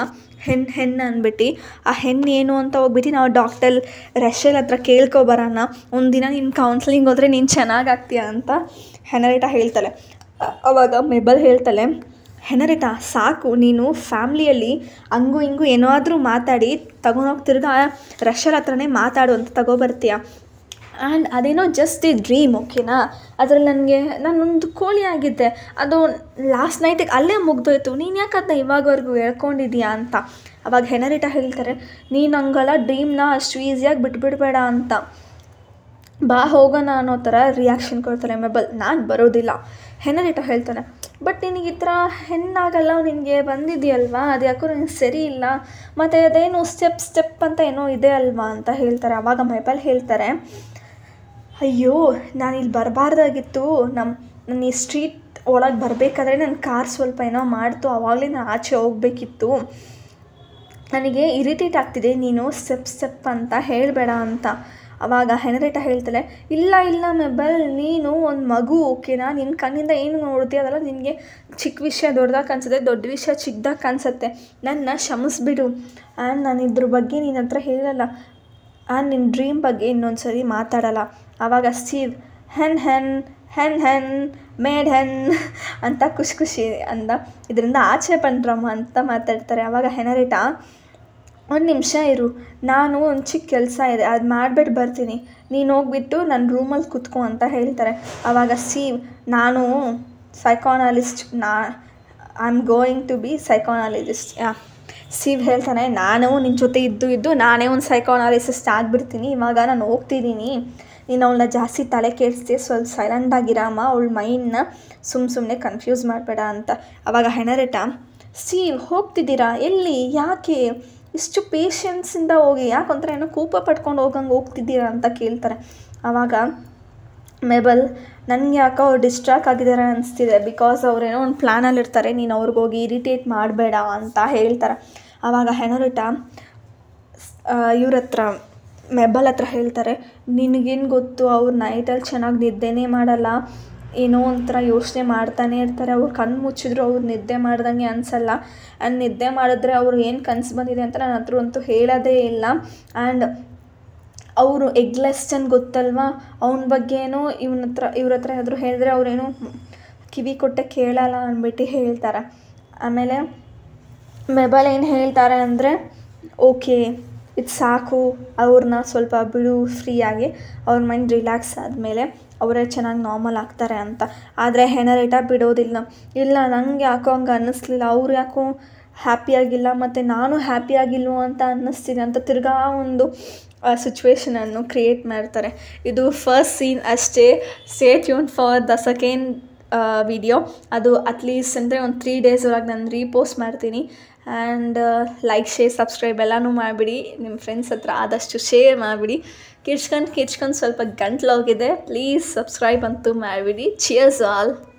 ಹೆಣ್ಣು ಹೆಣ್ಣು ಅಂದ್ಬಿಟ್ಟು ಆ ಹೆಣ್ಣು ಏನು ಅಂತ ಹೋಗ್ಬಿಟ್ಟು ನಾವು ಡಾಕ್ಟರ್ ರಶಲ್ ಹತ್ರ ಕೇಳ್ಕೊಬರೋಣ ಒಂದಿನ ನೀನು ಕೌನ್ಸ್ಲಿಂಗ್ ಹೋದರೆ ನೀನು ಚೆನ್ನಾಗಾಗ್ತೀಯ ಅಂತ ಹೆನರಿಟಾ ಹೇಳ್ತಾಳೆ ಅ- ಅವಾಗ ಮೆಬಲ್ ಹೇಳ್ತಾಳೆ ಹೆನರಿಟಾ ಸಾಕು ನೀನು ಫ್ಯಾಮ್ಲಿಯಲ್ಲಿ ಹಂಗು ಹಿಂಗು ಏನಾದರೂ ಮಾತಾಡಿ ತಗೊಂಡೋಗಿ ತಿರ್ಗಾ ರಶಲ್ ಹತ್ರನೇ ಮಾತಾಡು ಅಂತ ತಗೊಬರ್ತೀಯ ಆ್ಯಂಡ್ ಅದೇನೋ ಜಸ್ಟ್ ಈ ಡ್ರೀಮ್ ಓಕೆನಾ ಅದ್ರಲ್ಲಿ ನನಗೆ ನಾನೊಂದು ಕೋಳಿ ಆಗಿದ್ದೆ ಅದು ಲಾಸ್ಟ್ ನೈಟಿಗೆ ಅಲ್ಲೇ ಮುಗ್ದೋಯ್ತು ನೀನು ಯಾಕೆ ಅದನ್ನ ಇವಾಗವರೆಗೂ ಹೇಳ್ಕೊಂಡಿದ್ಯಾ ಅಂತ ಅವಾಗ ಹೆನರಿಟಾ ಹೇಳ್ತಾರೆ ನೀನು ಹಂಗಲ್ಲ ಡ್ರೀಮ್ನ ಅಷ್ಟು ಈಸಿಯಾಗಿ ಬಿಟ್ಬಿಡ್ಬೇಡ ಅಂತ ಬಾ ಹೋಗೋಣ ಅನ್ನೋ ಥರ ರಿಯಾಕ್ಷನ್ ಕೊಡ್ತಾರೆ ಮೆಬಲ್ ನಾನು ಬರೋದಿಲ್ಲ ಹೆನರಿಟ ಹೇಳ್ತಾನೆ ಬಟ್ ನಿನಗೆ ಈ ಥರ ಹೆಣ್ಣಾಗಲ್ಲ ನಿನಗೆ ಬಂದಿದೆಯಲ್ವಾ ಅದು ಯಾಕೋ ನಿನಗೆ ಸರಿ ಇಲ್ಲ ಮತ್ತು ಅದೇನು ಸ್ಟೆಪ್ ಸ್ಟೆಪ್ ಅಂತ ಏನೋ ಇದೆ ಅಲ್ವಾ ಅಂತ ಹೇಳ್ತಾರೆ ಆವಾಗ ಮೆಬಲ್ ಹೇಳ್ತಾರೆ ಅಯ್ಯೋ ನಾನು ಇಲ್ಲಿ ಬರಬಾರ್ದಾಗಿತ್ತು ನಮ್ಮ ನಾನು ಈ ಸ್ಟ್ರೀಟ್ ಒಳಗೆ ಬರಬೇಕಾದ್ರೆ ನನ್ನ ಕಾರ್ ಸ್ವಲ್ಪ ಏನೋ ಮಾಡ್ತು ಆವಾಗಲೇ ನಾನು ಆಚೆ ಹೋಗಬೇಕಿತ್ತು ನನಗೆ ಇರಿಟೇಟ್ ಆಗ್ತಿದೆ ನೀನು ಸ್ಟೆಪ್ ಸ್ಟೆಪ್ ಅಂತ ಹೇಳಬೇಡ ಅಂತ ಅವಾಗ ಹೆನರೇಟ ಹೇಳ್ತಾಳೆ ಇಲ್ಲ ಇಲ್ಲ ಮೆಬಲ್ ನೀನು ಒಂದು ಮಗು ಓಕೆನಾ ನಿನ್ನ ಕಣ್ಣಿಂದ ಏನು ನೋಡ್ತೀಯ ಅದೆಲ್ಲ ನಿನಗೆ ಚಿಕ್ಕ ವಿಷಯ ದೊಡ್ಡದಾಗಿ ಕಾಣಿಸುತ್ತೆ ದೊಡ್ಡ ವಿಷಯ ಚಿಕ್ಕದಾಗಿ ಕಾಣಿಸುತ್ತೆ ನನ್ನ ಕ್ಷಮಿಸ್ಬಿಡು ಆ್ಯಂಡ್ ನಾನು ಇದ್ರ ಬಗ್ಗೆ ನಿನ್ನ ಹತ್ರ ಹೇಳಲ್ಲ ಆ್ಯಂಡ್ ನಿನ್ನ ಡ್ರೀಮ್ ಬಗ್ಗೆ ಇನ್ನೊಂದು ಸರಿ ಮಾತಾಡಲ್ಲ ಆವಾಗ ಸ್ಟೀವ್ ಹೆನ್ ಹೆನ್ ಹೆನ್ ಹೆನ್ ಮೇಡ್ ಹೆನ್ ಅಂತ ಖುಷಿ ಖುಷಿ ಅಂದ ಇದರಿಂದ ಆಚೆ ಬಂದ್ರಮ್ಮ ಅಂತ ಮಾತಾಡ್ತಾರೆ ಆವಾಗ ಹೆನರಿಟಾ ಒಂದು ನಿಮಿಷ ಇರು ನಾನು ಒಂದು ಚಿಕ್ಕ ಕೆಲಸ ಇದೆ ಅದು ಮಾಡಿಬಿಟ್ಟು ಬರ್ತೀನಿ ನೀನು ಹೋಗ್ಬಿಟ್ಟು ನನ್ನ ರೂಮಲ್ಲಿ ಕುತ್ಕೊ ಅಂತ ಹೇಳ್ತಾರೆ ಆವಾಗ ಸೀವ್ ನಾನು ಸೈಕಾನಲಿಸ್ಟ್ ನಾ I am going to be psychoanalyst yeah ಸೀವ್ ಹೇಳ್ತಾನೆ ನಾನು ನಿನ್ನ ಜೊತೆ ಇದ್ದು ಇದ್ದು ನಾನೇ ಒಂದು ಸೈಕಾನಲಿಸಿಸ್ಟ್ ಆಗಿಬಿಡ್ತೀನಿ ಇವಾಗ ನಾನು ಹೋಗ್ತಿದ್ದೀನಿ ನೀನು ಅವಳನ್ನ ಜಾಸ್ತಿ ತಲೆ ಕೆಡಿಸ್ದೆ ಸ್ವಲ್ಪ ಸೈಲೆಂಟಾಗಿರಮ್ಮ ಅವಳ ಮೈಂಡ್ನ ಸುಮ್ಮ ಸುಮ್ಮನೆ ಕನ್ಫ್ಯೂಸ್ ಮಾಡಬೇಡ ಅಂತ ಆವಾಗ ಹೆನರಿಟ ಸೀವ್ ಹೋಗ್ತಿದ್ದೀರಾ ಎಲ್ಲಿ ಯಾಕೆ ಇಷ್ಟು ಪೇಷನ್ಸಿಂದ ಹೋಗಿ ಯಾಕೊಂಥರ ಏನೋ ಕೋಪ ಪಟ್ಕೊಂಡು ಹೋಗಂಗೆ ಹೋಗ್ತಿದ್ದೀರಾ ಅಂತ ಕೇಳ್ತಾರೆ ಆವಾಗ ಮೆಬಲ್ ನನಗೆ ಯಾಕೋ ಅವ್ರು ಡಿಸ್ಟ್ರಾಕ್ಟ್ ಆಗಿದ್ದಾರೆ ಅನಿಸ್ತಿದೆ ಬಿಕಾಸ್ ಅವ್ರೇನೋ ಒಂದು ಪ್ಲ್ಯಾನಲ್ಲಿ ಇರ್ತಾರೆ ನೀನು ಅವ್ರಿಗೋಗಿ ಇರಿಟೇಟ್ ಮಾಡಬೇಡ ಅಂತ ಹೇಳ್ತಾರೆ ಆವಾಗ ಹೆನರಿಟ ಇವ್ರ ಹತ್ರ ಮೆಬಲ್ ಹತ್ರ ಹೇಳ್ತಾರೆ ನಿನಗೇನು ಗೊತ್ತು ಅವ್ರು ನೈಟಲ್ಲಿ ಚೆನ್ನಾಗಿ ನಿದ್ದೆನೇ ಮಾಡಲ್ಲ ಏನೋ ಒಂಥರ ಯೋಚನೆ ಮಾಡ್ತಾನೆ ಇರ್ತಾರೆ ಅವ್ರು ಕಣ್ಣು ಮುಚ್ಚಿದ್ರು ಅವ್ರು ನಿದ್ದೆ ಮಾಡ್ದಂಗೆ ಅನಿಸಲ್ಲ ಆ್ಯಂಡ್ ನಿದ್ದೆ ಮಾಡಿದ್ರೆ ಅವ್ರು ಏನು ಕನಸು ಬಂದಿದೆ ಅಂತ ನನ್ನ ಹತ್ರ ಅಂತೂ ಹೇಳೋದೇ ಇಲ್ಲ ಆ್ಯಂಡ್ ಅವರು ಎಗ್ಲೆಸ್ಟನ್ ಗೊತ್ತಲ್ವಾ ಅವನ ಬಗ್ಗೆನೂ ಇವನ ಹತ್ರ ಇವ್ರ ಹತ್ರ ಆದರೂ ಹೇಳಿದ್ರೆ ಅವರೇನು ಕಿವಿ ಕೊಟ್ಟೆ ಕೇಳಲ್ಲ ಅಂದ್ಬಿಟ್ಟು ಹೇಳ್ತಾರೆ ಆಮೇಲೆ ಮೆಬಲ್ ಏನು ಹೇಳ್ತಾರೆ ಅಂದರೆ ಓಕೆ ಇದು ಸಾಕು ಅವ್ರನ್ನ ಸ್ವಲ್ಪ ಬಿಡು ಫ್ರೀಯಾಗಿ ಅವ್ರ ಮೈಂಡ್ ರಿಲ್ಯಾಕ್ಸ್ ಆದಮೇಲೆ ಅವರೇ ಚೆನ್ನಾಗಿ ನಾರ್ಮಲ್ ಆಗ್ತಾರೆ ಅಂತ ಆದರೆ ಹೆನರೇಟ ಬಿಡೋದಿಲ್ಲ ಇಲ್ಲ ನಂಗೆ ಯಾಕೋ ಹಂಗೆ ಅನ್ನಿಸ್ಲಿಲ್ಲ ಅವ್ರು ಯಾಕೋ ಹ್ಯಾಪಿಯಾಗಿಲ್ಲ ಮತ್ತು ನಾನು ಹ್ಯಾಪಿಯಾಗಿಲ್ವೋ ಅಂತ ಅನ್ನಿಸ್ತಿದೆ ಅಂತ ತಿರ್ಗಾ ಒಂದು ಸಿಚುವೇಶನನ್ನು ಕ್ರಿಯೇಟ್ ಮಾಡ್ತಾರೆ ಇದು ಫಸ್ಟ್ ಸೀನ್ ಅಷ್ಟೇ stay tune for the second video ಅದು ಅಟ್ಲೀಸ್ಟ್ ಅಂದರೆ ಒಂದು ತ್ರೀ ಡೇಸ್ ಒಳಗೆ ನಾನು ರೀಪೋಸ್ಟ್ ಮಾಡ್ತೀನಿ ಆ್ಯಂಡ್ ಲೈಕ್ ಶೇರ್ ಸಬ್ಸ್ಕ್ರೈಬ್ ಎಲ್ಲನೂ ಮಾಡಿಬಿಡಿ ನಿಮ್ಮ ಫ್ರೆಂಡ್ಸ್ ಹತ್ರ ಆದಷ್ಟು ಶೇರ್ ಮಾಡಿಬಿಡಿ ಕಿರ್ಚ್ಕೊಂಡು ಕಿರ್ಚ್ಕೊಂಡು ಸ್ವಲ್ಪ ಗಂಟ್ಲು ಹೋಗಿದೆ ಪ್ಲೀಸ್ ಸಬ್ಸ್ಕ್ರೈಬ್ ಅಂತೂ ಮಾಡಿಬಿಡಿ ಚಿಯರ್ಸ್ ಆಲ್